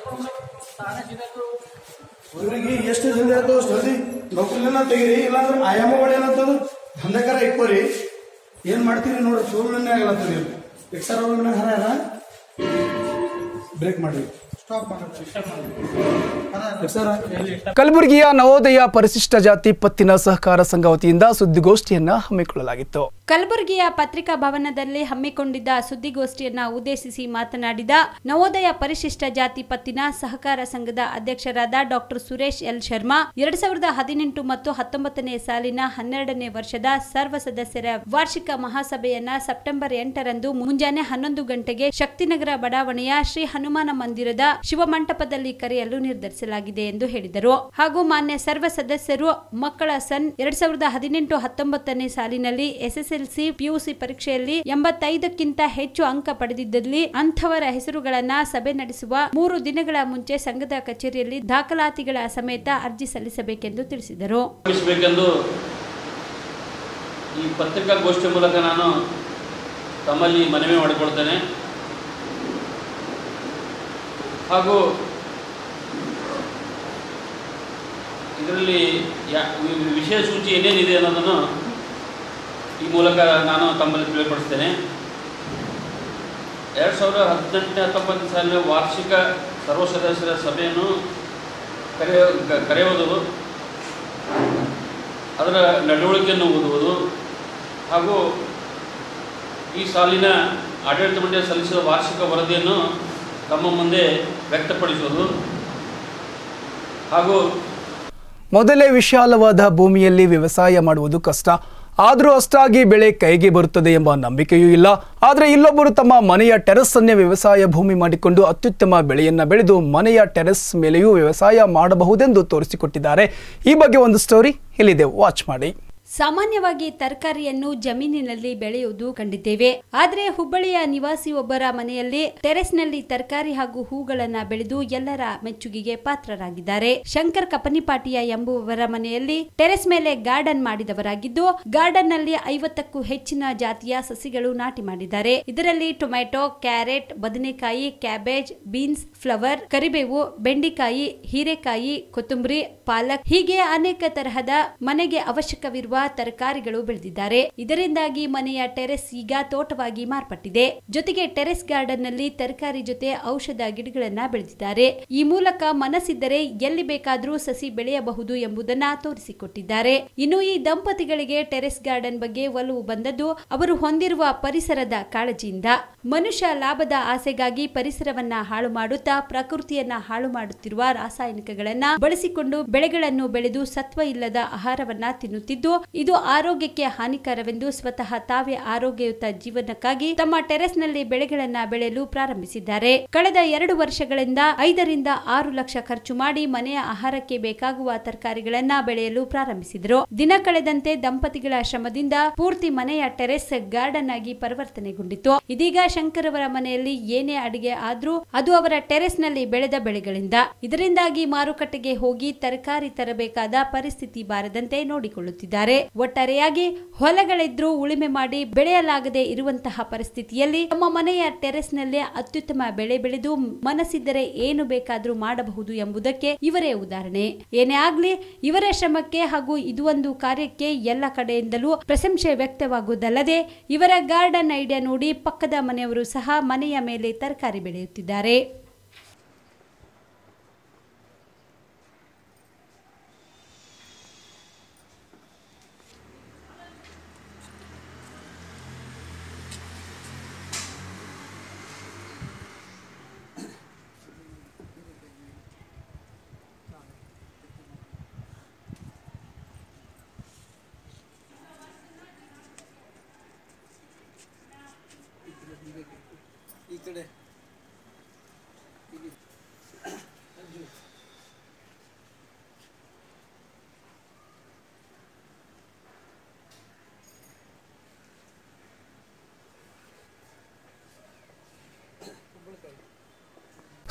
ಇವ್ರಿಗೆ ಎಷ್ಟು ಜಲ್ದಿ ಆಯ್ತು ಅಷ್ಟು ಜಲ್ದಿ ನೌಕರಿನ ತೆಗೀರಿ ಇಲ್ಲಾಂದ್ರೆ ಆಯಾಮಗಳು ಏನಂತಂದು ದಂಧೆಕರ ಇಕ್ಕೋರಿ ಏನ್ ಮಾಡ್ತೀರಿ ನೋಡ್ರಿ ಸುಳ್ಳು ಆಗಲತ್ತದ ಎಕ್ಸರ್ ಅವ್ರ ಹರ ಬ್ರೇಕ್ ಮಾಡಿ ಸ್ಟಾಪ್ ಮಾಡಿ ಸರ್ ಕಲಬುರಗಿಯ ನವೋದಯ ಪರಿಶಿಷ್ಟ ಜಾತಿ ಪತ್ತಿನ ಸಹಕಾರ ಸಂಘ ವತಿಯಿಂದ ಸುದ್ದಿಗೋಷ್ಠಿಯನ್ನ ಹಮ್ಮಿಕೊಳ್ಳಲಾಗಿತ್ತು ಕಲಬುರಗಿಯ ಪತ್ರಿಕಾ ಭವನದಲ್ಲಿ ಹಮ್ಮಿಕೊಂಡಿದ್ದ ಸುದ್ದಿಗೋಷ್ಠಿಯನ್ನ ಉದ್ದೇಶಿಸಿ ಮಾತನಾಡಿದ ನವೋದಯ ಪರಿಶಿಷ್ಟ ಜಾತಿ ಪತ್ತಿನ ಸಹಕಾರ ಸಂಘದ ಅಧ್ಯಕ್ಷರಾದ ಡಾಕ್ಟರ್ ಸುರೇಶ್ ಎಲ್ ಶರ್ಮಾ ಎರಡ್ ಸಾವಿರದ ಹದಿನೆಂಟು ಮತ್ತು ಹತ್ತೊಂಬತ್ತನೇ ಸಾಲಿನ ಹನ್ನೆರಡನೇ ವರ್ಷದ ಸರ್ವ ಸದಸ್ಯರ ವಾರ್ಷಿಕ ಮಹಾಸಭೆಯನ್ನ ಸೆಪ್ಟೆಂಬರ್ ಎಂಟರಂದು ಮುಂಜಾನೆ ಹನ್ನೊಂದು ಗಂಟೆಗೆ ಶಕ್ತಿನಗರ ಬಡಾವಣೆಯ ಶ್ರೀ ಹನುಮಾನ ಮಂದಿರದ ಶಿವಮಂಟಪದಲ್ಲಿ ಕರೆಯಲು ನಿರ್ಧರಿಸಲಾಗಿದೆ ಎಂದು ಹೇಳಿದರು ಹಾಗೂ ಮಾನ್ಯ ಸರ್ವ ಸದಸ್ಯರು ಮಕ್ಕಳ ಸನ್ ಎರಡ್ ಸಾವಿರದ ಹದಿನೆಂಟು ಹತ್ತೊಂಬತ್ತನೇ ಸಾಲಿನಲ್ಲಿ ಎಸ್ಎಸ್ಎಲ್ಸಿ ಪಿಯುಸಿ ಪರೀಕ್ಷೆಯಲ್ಲಿ ಎಂಬತ್ತೈದಕ್ಕಿಂತ ಹೆಚ್ಚು ಅಂಕ ಪಡೆದಿದ್ದಲ್ಲಿ ಅಂಥವರ ಹೆಸರುಗಳನ್ನ ಸಭೆ ನಡೆಸುವ ಮೂರು ದಿನಗಳ ಮುಂಚೆ ಸಂಘದ ಕಚೇರಿಯಲ್ಲಿ ದಾಖಲಾತಿಗಳ ಸಮೇತ ಅರ್ಜಿ ಸಲ್ಲಿಸಬೇಕೆಂದು ತಿಳಿಸಿದರು ಆಗಮಿಸಬೇಕೆಂದು ಈ ಪತ್ರಿಕಾಗೋಷ್ಠಿ ಮೂಲಕ ನಾನು ತಮ್ಮಲ್ಲಿ ಮನವಿ ಮಾಡಿಕೊಳ್ತೇನೆ ಹಾಗೂ ಇದರಲ್ಲಿ ಯಾ ವಿ- ವಿಷಯ ಸೂಚಿ ಏನೇನಿದೆ ಅನ್ನೋದನ್ನು ಈ ಮೂಲಕ ನಾನು ತಮ್ಮಲ್ಲಿ ತಿಳಿಪಡಿಸ್ತೇನೆ ಎರಡು ಸಾವಿರದ ಹದಿನೆಂಟನೇ ಹತ್ತೊಂಬತ್ತನೇ ಸಾಲಿನ ವಾರ್ಷಿಕ ಸರ್ವ ಸದಸ್ಯರ ಸಭೆಯನ್ನು ಕರೆಯ ಕ- ಕರೆಯುವುದು ಅದರ ನಡವಳಿಕೆಯನ್ನು ಓದುವುದು ಹಾಗೂ ಈ ಸಾಲಿನ ಆಡಳಿತ ಮಂಡಳಿ ಸಲ್ಲಿಸಿದ ವಾರ್ಷಿಕ ವರದಿಯನ್ನು ತಮ್ಮ ಮುಂದೆ ವ್ಯಕ್ತಪಡಿಸುವುದು ಹಾಗೂ ಮೊದಲೇ ವಿಶಾಲವಾದ ಭೂಮಿಯಲ್ಲಿ ವ್ಯವಸಾಯ ಮಾಡುವುದು ಕಷ್ಟ ಆದರೂ ಅಷ್ಟಾಗಿ ಬೆಳೆ ಕೈಗೆ ಬರುತ್ತದೆ ಎಂಬ ನಂಬಿಕೆಯೂ ಇಲ್ಲ ಆದರೆ ಇಲ್ಲೊಬ್ಬರು ತಮ್ಮ ಮನೆಯ ಟೆರೆಸ್ ಅನ್ನೇ ವ್ಯವಸಾಯ ಭೂಮಿ ಮಾಡಿಕೊಂಡು ಅತ್ಯುತ್ತಮ ಬೆಳೆಯನ್ನ ಬೆಳೆದು ಮನೆಯ ಟೆರೆಸ್ ಮೇಲೆಯೂ ವ್ಯವಸಾಯ ಮಾಡಬಹುದೆಂದು ತೋರಿಸಿಕೊಟ್ಟಿದ್ದಾರೆ ಈ ಬಗ್ಗೆ ಒಂದು ಸ್ಟೋರಿ ಇಲ್ಲಿದೆ ವಾಚ್ ಮಾಡಿ ಸಾಮಾನ್ಯವಾಗಿ ತರಕಾರಿಯನ್ನು ಜಮೀನಿನಲ್ಲಿ ಬೆಳೆಯುವುದು ಕಂಡಿದ್ದೇವೆ ಆದರೆ ಹುಬ್ಬಳ್ಳಿಯ ನಿವಾಸಿ ಒಬ್ಬರ ಮನೆಯಲ್ಲಿ ಟೆರೆಸ್ನಲ್ಲಿ ತರಕಾರಿ ಹಾಗೂ ಹೂಗಳನ್ನ ಬೆಳೆದು ಎಲ್ಲರ ಮೆಚ್ಚುಗೆಗೆ ಪಾತ್ರರಾಗಿದ್ದಾರೆ ಶಂಕರ್ ಕಪನಿಪಾಟಿಯ ಎಂಬುವವರ ಮನೆಯಲ್ಲಿ ಟೆರೆಸ್ ಮೇಲೆ ಗಾರ್ಡನ್ ಮಾಡಿದವರಾಗಿದ್ದು ಗಾರ್ಡನ್ ನಲ್ಲಿ ಐವತ್ತಕ್ಕೂ ಹೆಚ್ಚಿನ ಜಾತಿಯ ಸಸಿಗಳು ನಾಟಿ ಮಾಡಿದ್ದಾರೆ ಇದರಲ್ಲಿ ಟೊಮ್ಯಾಟೊ ಕ್ಯಾರೆಟ್ ಬದನೆಕಾಯಿ ಕ್ಯಾಬೇಜ್ ಬೀನ್ಸ್ ಫ್ಲವರ್ ಕರಿಬೇವು ಬೆಂಡಿಕಾಯಿ ಹೀರೆಕಾಯಿ ಕೊತ್ತಂಬರಿ ಪಾಲಕ್ ಹೀಗೆ ಅನೇಕ ತರಹದ ಮನೆಗೆ ಅವಶ್ಯಕವಿರುವ ತರಕಾರಿಗಳು ಬೆಳೆದಿದ್ದಾರೆ ಇದರಿಂದಾಗಿ ಮನೆಯ ಟೆರೆಸ್ ಈಗ ತೋಟವಾಗಿ ಮಾರ್ಪಟ್ಟಿದೆ ಜೊತೆಗೆ ಟೆರೆಸ್ ಗಾರ್ಡನ್ ನಲ್ಲಿ ತರಕಾರಿ ಜೊತೆ ಔಷಧ ಗಿಡಗಳನ್ನ ಬೆಳೆದಿದ್ದಾರೆ ಈ ಮೂಲಕ ಮನಸ್ಸಿದ್ದರೆ ಎಲ್ಲಿ ಬೇಕಾದರೂ ಸಸಿ ಬೆಳೆಯಬಹುದು ಎಂಬುದನ್ನ ತೋರಿಸಿಕೊಟ್ಟಿದ್ದಾರೆ ಇನ್ನು ಈ ದಂಪತಿಗಳಿಗೆ ಟೆರೆಸ್ ಗಾರ್ಡನ್ ಬಗ್ಗೆ ಒಲವು ಬಂದದ್ದು ಅವರು ಹೊಂದಿರುವ ಪರಿಸರದ ಕಾಳಜಿಯಿಂದ ಮನುಷ್ಯ ಲಾಭದ ಆಸೆಗಾಗಿ ಪರಿಸರವನ್ನ ಹಾಳು ಮಾಡುತ್ತಾ ಪ್ರಕೃತಿಯನ್ನ ಹಾಳು ಮಾಡುತ್ತಿರುವ ರಾಸಾಯನಿಕಗಳನ್ನ ಬಳಸಿಕೊಂಡು ಬೆಳೆಗಳನ್ನು ಬೆಳೆದು ಸತ್ವ ಇಲ್ಲದ ಆಹಾರವನ್ನ ತಿನ್ನುತ್ತಿದ್ದು ಇದು ಆರೋಗ್ಯಕ್ಕೆ ಹಾನಿಕರವೆಂದು ಸ್ವತಃ ತಾವೇ ಆರೋಗ್ಯಯುತ ಜೀವನಕ್ಕಾಗಿ ತಮ್ಮ ಟೆರೆಸ್ ನಲ್ಲಿ ಬೆಳೆಗಳನ್ನ ಬೆಳೆಯಲು ಪ್ರಾರಂಭಿಸಿದ್ದಾರೆ ಕಳೆದ ಎರಡು ವರ್ಷಗಳಿಂದ ಐದರಿಂದ ಆರು ಲಕ್ಷ ಖರ್ಚು ಮಾಡಿ ಮನೆಯ ಆಹಾರಕ್ಕೆ ಬೇಕಾಗುವ ತರಕಾರಿಗಳನ್ನ ಬೆಳೆಯಲು ಪ್ರಾರಂಭಿಸಿದರು ದಿನ ಕಳೆದಂತೆ ದಂಪತಿಗಳ ಶ್ರಮದಿಂದ ಪೂರ್ತಿ ಮನೆಯ ಟೆರೆಸ್ ಗಾರ್ಡನ್ ಆಗಿ ಪರಿವರ್ತನೆಗೊಂಡಿತು ಇದೀಗ ಶಂಕರ್ ಅವರ ಮನೆಯಲ್ಲಿ ಏನೇ ಅಡಿಗೆ ಆದ್ರೂ ಅದು ಅವರ ಟೆರೆಸ್ ನಲ್ಲಿ ಬೆಳೆದ ಬೆಳೆಗಳಿಂದ ಇದರಿಂದಾಗಿ ಮಾರುಕಟ್ಟೆಗೆ ಹೋಗಿ ತರಕಾರಿ ತರಬೇಕಾದ ಪರಿಸ್ಥಿತಿ ಬಾರದಂತೆ ನೋಡಿಕೊಳ್ಳುತ್ತಿದ್ದಾರೆ ಒಟ್ಟಾರೆಯಾಗಿ ಹೊಲಗಳಿದ್ರೂ ಉಳಿಮೆ ಮಾಡಿ ಬೆಳೆಯಲಾಗದೆ ಇರುವಂತಹ ಪರಿಸ್ಥಿತಿಯಲ್ಲಿ ತಮ್ಮ ಮನೆಯ ಟೆರೆಸ್ ನಲ್ಲೇ ಅತ್ಯುತ್ತಮ ಬೆಳೆ ಬೆಳೆದು ಮನಸ್ಸಿದ್ದರೆ ಏನು ಬೇಕಾದ್ರೂ ಮಾಡಬಹುದು ಎಂಬುದಕ್ಕೆ ಇವರೇ ಉದಾಹರಣೆ ಏನೇ ಆಗ್ಲಿ ಇವರ ಶ್ರಮಕ್ಕೆ ಹಾಗೂ ಇದು ಒಂದು ಕಾರ್ಯಕ್ಕೆ ಎಲ್ಲ ಕಡೆಯಿಂದಲೂ ಪ್ರಶಂಸೆ ವ್ಯಕ್ತವಾಗುವುದಲ್ಲದೆ ಇವರ ಗಾರ್ಡನ್ ಐಡಿಯಾ ನೋಡಿ ಪಕ್ಕದ ಮನೆಯವರು ಸಹ ಮನೆಯ ಮೇಲೆ ತರಕಾರಿ ಬೆಳೆಯುತ್ತಿದ್ದಾರೆ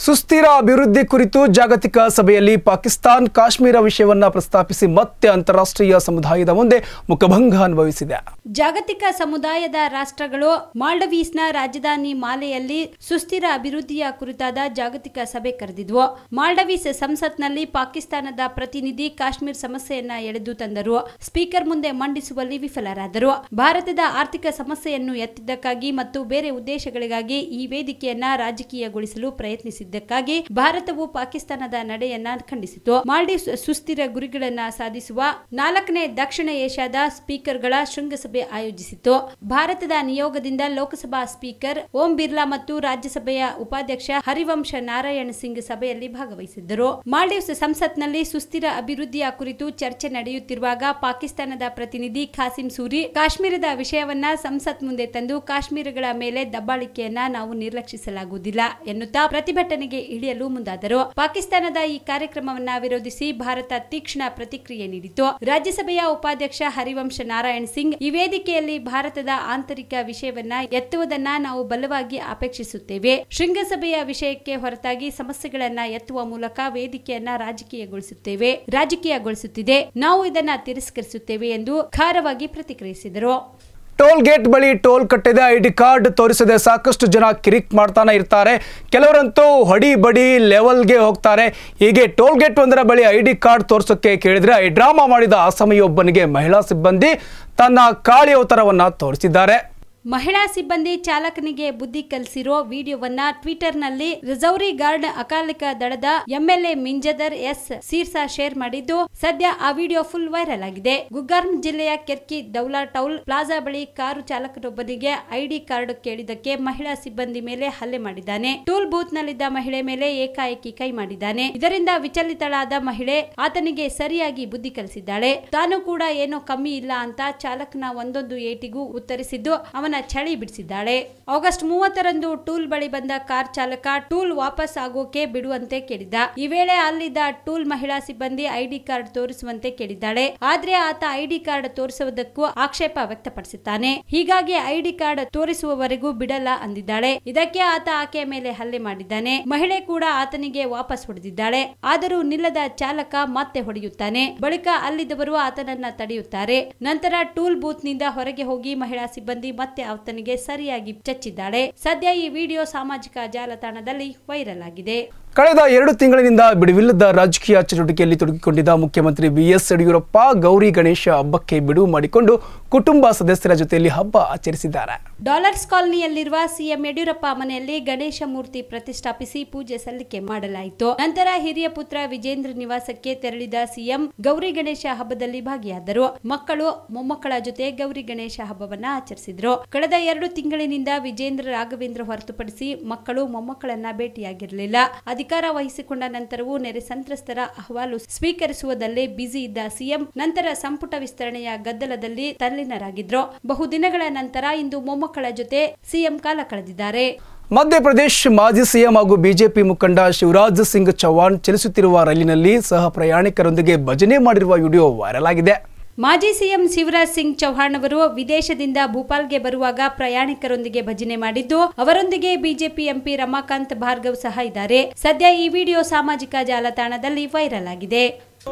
ಸುಸ್ಥಿರ ಅಭಿವೃದ್ಧಿ ಕುರಿತು ಜಾಗತಿಕ ಸಭೆಯಲ್ಲಿ ಪಾಕಿಸ್ತಾನ್ ಕಾಶ್ಮೀರ ವಿಷಯವನ್ನ ಪ್ರಸ್ತಾಪಿಸಿ ಮತ್ತೆ ಅಂತಾರಾಷ್ಟ್ರೀಯ ಸಮುದಾಯದ ಮುಂದೆ ಮುಖಭಂಗ ಅನುಭವಿಸಿದೆ ಜಾಗತಿಕ ಸಮುದಾಯದ ರಾಷ್ಟ್ರಗಳು ಮಾಲ್ಡವೀಸ್ನ ರಾಜಧಾನಿ ಮಾಲೆಯಲ್ಲಿ ಸುಸ್ಥಿರ ಅಭಿವೃದ್ಧಿಯ ಕುರಿತಾದ ಜಾಗತಿಕ ಸಭೆ ಕರೆದಿದ್ವು ಮಾಲ್ಡವೀಸ್ ಸಂಸತ್ನಲ್ಲಿ ಪಾಕಿಸ್ತಾನದ ಪ್ರತಿನಿಧಿ ಕಾಶ್ಮೀರ್ ಸಮಸ್ಯೆಯನ್ನ ಎಳೆದು ತಂದರು ಸ್ಪೀಕರ್ ಮುಂದೆ ಮಂಡಿಸುವಲ್ಲಿ ವಿಫಲರಾದರು ಭಾರತದ ಆರ್ಥಿಕ ಸಮಸ್ಯೆಯನ್ನು ಎತ್ತಿದ್ದಕ್ಕಾಗಿ ಮತ್ತು ಬೇರೆ ಉದ್ದೇಶಗಳಿಗಾಗಿ ಈ ವೇದಿಕೆಯನ್ನ ರಾಜಕೀಯಗೊಳಿಸಲು ಪ್ರಯತ್ನಿಸಿದ್ದಕ್ಕಾಗಿ ಭಾರತವು ಪಾಕಿಸ್ತಾನದ ನಡೆಯನ್ನ ಖಂಡಿಸಿತು ಮಾಲ್ಡೀವ್ಸ್ ಸುಸ್ಥಿರ ಗುರಿಗಳನ್ನ ಸಾಧಿಸುವ ನಾಲ್ಕನೇ ದಕ್ಷಿಣ ಏಷ್ಯಾದ ಸ್ಪೀಕರ್ಗಳ ಶೃಂಗಸಭೆ ಆಯೋಜಿಸಿತು ಭಾರತದ ನಿಯೋಗದಿಂದ ಲೋಕಸಭಾ ಸ್ಪೀಕರ್ ಓಂ ಬಿರ್ಲಾ ಮತ್ತು ರಾಜ್ಯಸಭೆಯ ಉಪಾಧ್ಯಕ್ಷ ಹರಿವಂಶ ನಾರಾಯಣ ಸಿಂಗ್ ಸಭೆಯಲ್ಲಿ ಭಾಗವಹಿಸಿದ್ದರು ಮಾಲ್ಡೀವ್ಸ್ ಸಂಸತ್ನಲ್ಲಿ ಸುಸ್ಥಿರ ಅಭಿವೃದ್ಧಿಯ ಕುರಿತು ಚರ್ಚೆ ನಡೆಯುತ್ತಿರುವಾಗ ಪಾಕಿಸ್ತಾನದ ಪ್ರತಿನಿಧಿ ಖಾಸಿಂ ಸೂರಿ ಕಾಶ್ಮೀರದ ವಿಷಯವನ್ನ ಸಂಸತ್ ಮುಂದೆ ತಂದು ಕಾಶ್ಮೀರಗಳ ಮೇಲೆ ದಬ್ಬಾಳಿಕೆಯನ್ನ ನಾವು ನಿರ್ಲಕ್ಷಿಸಲಾಗುವುದಿಲ್ಲ ಎನ್ನುತ್ತಾ ಪ್ರತಿಭಟನೆಗೆ ಇಳಿಯಲು ಮುಂದಾದರು ಪಾಕಿಸ್ತಾನದ ಈ ಕಾರ್ಯಕ್ರಮವನ್ನ ವಿರೋಧಿಸಿ ಭಾರತ ತೀಕ್ಷ್ಣ ಪ್ರತಿಕ್ರಿಯೆ ನೀಡಿತು ರಾಜ್ಯಸಭೆಯ ಉಪಾಧ್ಯಕ್ಷ ಹರಿವಂಶ ನಾರಾಯಣ್ ಸಿಂಗ್ ಈ ವೇದಿಕೆಯಲ್ಲಿ ಭಾರತದ ಆಂತರಿಕ ವಿಷಯವನ್ನ ಎತ್ತುವುದನ್ನ ನಾವು ಬಲವಾಗಿ ಅಪೇಕ್ಷಿಸುತ್ತೇವೆ ಶೃಂಗಸಭೆಯ ವಿಷಯಕ್ಕೆ ಹೊರತಾಗಿ ಸಮಸ್ಯೆಗಳನ್ನ ಎತ್ತುವ ಮೂಲಕ ವೇದಿಕೆಯನ್ನ ರಾಜಕೀಯಗೊಳಿಸುತ್ತೇವೆ ರಾಜಕೀಯಗೊಳಿಸುತ್ತಿದೆ ನಾವು ಇದನ್ನ ತಿರಸ್ಕರಿಸುತ್ತೇವೆ ಎಂದು ಖಾರವಾಗಿ ಪ್ರತಿಕ್ರಿಯಿಸಿದರು ಟೋಲ್ ಗೇಟ್ ಬಳಿ ಟೋಲ್ ಕಟ್ಟಿದೆ ಐಡಿ ಕಾರ್ಡ್ ತೋರಿಸದೆ ಸಾಕಷ್ಟು ಜನ ಕಿರಿಕ್ ಮಾಡ್ತಾನೆ ಇರ್ತಾರೆ ಕೆಲವರಂತೂ ಹೊಡಿ ಬಡಿ ಲೆವೆಲ್ಗೆ ಹೋಗ್ತಾರೆ ಹೀಗೆ ಟೋಲ್ ಗೇಟ್ ಒಂದರ ಬಳಿ ಐಡಿ ಕಾರ್ಡ್ ತೋರಿಸೋಕೆ ಕೇಳಿದ್ರೆ ಈ ಡ್ರಾಮಾ ಮಾಡಿದ ಅಸಮಯೊಬ್ಬನಿಗೆ ಮಹಿಳಾ ಸಿಬ್ಬಂದಿ ತನ್ನ ಕಾಳಿ ಅವತಾರವನ್ನ ತೋರಿಸಿದ್ದಾರೆ ಮಹಿಳಾ ಸಿಬ್ಬಂದಿ ಚಾಲಕನಿಗೆ ಬುದ್ಧಿ ಕಲಿಸಿರೋ ವಿಡಿಯೋವನ್ನ ಟ್ವಿಟರ್ನಲ್ಲಿ ರಿಸೌರಿ ಗಾರ್ಡ್ ಅಕಾಲಿಕ ದಳದ MLA Manjinder S Sirsa share ಮಾಡಿದ್ದು ಸದ್ಯ ಆ ವಿಡಿಯೋ ಫುಲ್ ವೈರಲ್ ಆಗಿದೆ ಗುಗ್ಗಾರ್ಮ್ ಜಿಲ್ಲೆಯ ಕೆರ್ಕಿ ದೌಲಾ ಟೌಲ್ ಪ್ಲಾಜಾ ಬಳಿ ಕಾರು ಚಾಲಕರೊಬ್ಬನಿಗೆ ಐಡಿ ಕಾರ್ಡ್ ಕೇಳಿದಕ್ಕೆ ಮಹಿಳಾ ಸಿಬ್ಬಂದಿ ಮೇಲೆ ಹಲ್ಲೆ ಮಾಡಿದ್ದಾನೆ ಟೂಲ್ ಬೂತ್ ನಲ್ಲಿದ್ದ ಮಹಿಳೆ ಮೇಲೆ ಏಕಾಏಕಿ ಕೈ ಮಾಡಿದ್ದಾನೆ ಇದರಿಂದ ವಿಚಲಿತಳಾದ ಮಹಿಳೆ ಆತನಿಗೆ ಸರಿಯಾಗಿ ಬುದ್ಧಿ ಕಲಿಸಿದ್ದಾಳೆ ತಾನು ಕೂಡ ಏನೋ ಕಮ್ಮಿ ಇಲ್ಲ ಅಂತ ಚಾಲಕನ ಒಂದೊಂದು ಏಟಿಗೂ ಉತ್ತರಿಸಿದ್ದು ಅವನ ಚಳಿ ಬಿಡಿಸಿದ್ದಾಳೆ ಆಗಸ್ಟ್ ಮೂವತ್ತರಂದು ಟೂಲ್ ಬಳಿ ಬಂದ ಕಾರ್ ಚಾಲಕ ಟೂಲ್ ವಾಪಸ್ ಆಗೋಕೆ ಬಿಡುವಂತೆ ಕೇಳಿದ್ದ ಈ ವೇಳೆ ಅಲ್ಲಿದ್ದ ಟೂಲ್ ಮಹಿಳಾ ಸಿಬ್ಬಂದಿ ಐಡಿ ಕಾರ್ಡ್ ತೋರಿಸುವಂತೆ ಕೇಳಿದ್ದಾಳೆ ಆದ್ರೆ ಆತ ಐಡಿ ಕಾರ್ಡ್ ತೋರಿಸುವುದಕ್ಕೂ ಆಕ್ಷೇಪ ವ್ಯಕ್ತಪಡಿಸುತ್ತಾನೆ ಹೀಗಾಗಿ ಐಡಿ ಕಾರ್ಡ್ ತೋರಿಸುವವರೆಗೂ ಬಿಡಲ್ಲ ಅಂದಿದ್ದಾಳೆ ಇದಕ್ಕೆ ಆತ ಆಕೆಯ ಮೇಲೆ ಹಲ್ಲೆ ಮಾಡಿದ್ದಾನೆ ಮಹಿಳೆ ಕೂಡ ಆತನಿಗೆ ವಾಪಸ್ ಹೊಡೆದಿದ್ದಾಳೆ ಆದರೂ ನಿಲ್ಲದ ಚಾಲಕ ಮತ್ತೆ ಹೊಡೆಯುತ್ತಾನೆ ಬಳಿಕ ಅಲ್ಲಿದ್ದವರು ಆತನನ್ನ ತಡೆಯುತ್ತಾರೆ ನಂತರ ಟೂಲ್ ಬೂತ್ ನಿಂದ ಹೊರಗೆ ಹೋಗಿ ಮಹಿಳಾ ಸಿಬ್ಬಂದಿ ಮತ್ತೆ ಆತನಿಗೆ ಸರಿಯಾಗಿ ಚಚ್ಚಿದ್ದಾಳೆ ಸದ್ಯ ಈ ವಿಡಿಯೋ ಸಾಮಾಜಿಕ ಜಾಲತಾಣದಲ್ಲಿ ವೈರಲ್ ಆಗಿದೆ ಕಳೆದ ಎರಡು ತಿಂಗಳಿನಿಂದ ಬಿಡುವಿಲ್ಲದ ರಾಜಕೀಯ ಚಟುವಟಿಕೆಯಲ್ಲಿ ತೊಡಗಿಕೊಂಡಿದ್ದ ಮುಖ್ಯಮಂತ್ರಿ ಬಿಎಸ್ ಯಡಿಯೂರಪ್ಪ ಗೌರಿ ಗಣೇಶ ಹಬ್ಬಕ್ಕೆ ಬಿಡುವು ಮಾಡಿಕೊಂಡು ಕುಟುಂಬ ಸದಸ್ಯರ ಜೊತೆಯಲ್ಲಿ ಹಬ್ಬ ಆಚರಿಸಿದ್ದಾರೆ ಡಾಲರ್ಸ್ ಕಾಲನಿಯಲ್ಲಿರುವ ಸಿಎಂ ಯಡಿಯೂರಪ್ಪ ಮನೆಯಲ್ಲಿ ಗಣೇಶ ಮೂರ್ತಿ ಪ್ರತಿಷ್ಠಾಪಿಸಿ ಪೂಜೆ ಸಲ್ಲಿಕೆ ಮಾಡಲಾಯಿತು ನಂತರ ಹಿರಿಯ ಪುತ್ರ ವಿಜೇಂದ್ರ ನಿವಾಸಕ್ಕೆ ತೆರಳಿದ ಸಿಎಂ ಗೌರಿ ಗಣೇಶ ಹಬ್ಬದಲ್ಲಿ ಭಾಗಿಯಾದರು ಮಕ್ಕಳು ಮೊಮ್ಮಕ್ಕಳ ಜೊತೆ ಗೌರಿ ಗಣೇಶ ಹಬ್ಬವನ್ನ ಆಚರಿಸಿದ್ರು ಕಳೆದ ಎರಡು ತಿಂಗಳಿನಿಂದ ವಿಜೇಂದ್ರ ರಾಘವೇಂದ್ರ ಹೊರತುಪಡಿಸಿ ಮಕ್ಕಳು ಮೊಮ್ಮಕ್ಕಳನ್ನ ಭೇಟಿಯಾಗಿರಲಿಲ್ಲ ಅಧಿಕಾರ ವಹಿಸಿಕೊಂಡ ನಂತರವೂ ನೆರೆ ಸಂತ್ರಸ್ತರ ಅಹವಾಲು ಸ್ವೀಕರಿಸುವುದಲ್ಲೇ ಬ್ಯುಸಿ ಇದ್ದ ಸಿಎಂ ನಂತರ ಸಂಪುಟ ವಿಸ್ತರಣೆಯ ಗದ್ದಲದಲ್ಲಿ ತಲ್ಲೀನರಾಗಿದ್ರು ಬಹುದಿನಗಳ ನಂತರ ಇಂದು ಮೊಮ್ಮಕ್ಕಳ ಜೊತೆ ಸಿಎಂ ಕಾಲ ಕಳೆದಿದ್ದಾರೆ ಮಧ್ಯಪ್ರದೇಶ್ ಮಾಜಿ ಸಿಎಂ ಹಾಗೂ ಬಿಜೆಪಿ ಮುಖಂಡ ಶಿವರಾಜ್ ಸಿಂಗ್ ಚೌಹಾಣ್ ಚಲಿಸುತ್ತಿರುವ ರೈಲಿನಲ್ಲಿ ಸಹ ಪ್ರಯಾಣಿಕರೊಂದಿಗೆ ಭಜನೆ ಮಾಡಿರುವ ವಿಡಿಯೋ ವೈರಲ್ ಆಗಿದೆ ಮಾಜಿ ಸಿಎಂ ಶಿವರಾಜ್ ಸಿಂಗ್ ಚೌಹಾಣ್ ಅವರು ವಿದೇಶದಿಂದ ಭೂಪಾಲ್ಗೆ ಬರುವಾಗ ಪ್ರಯಾಣಿಕರೊಂದಿಗೆ ಭಜನೆ ಮಾಡಿದ್ದು ಅವರೊಂದಿಗೆ ಬಿಜೆಪಿ ಎಂಪಿ ರಮಾಕಾಂತ್ ಭಾರ್ಗವ್ ಸಹ ಇದ್ದಾರೆ ಸದ್ಯ ಈ ವಿಡಿಯೋ ಸಾಮಾಜಿಕ ಜಾಲತಾಣದಲ್ಲಿ ವೈರಲ್ ಆಗಿದೆ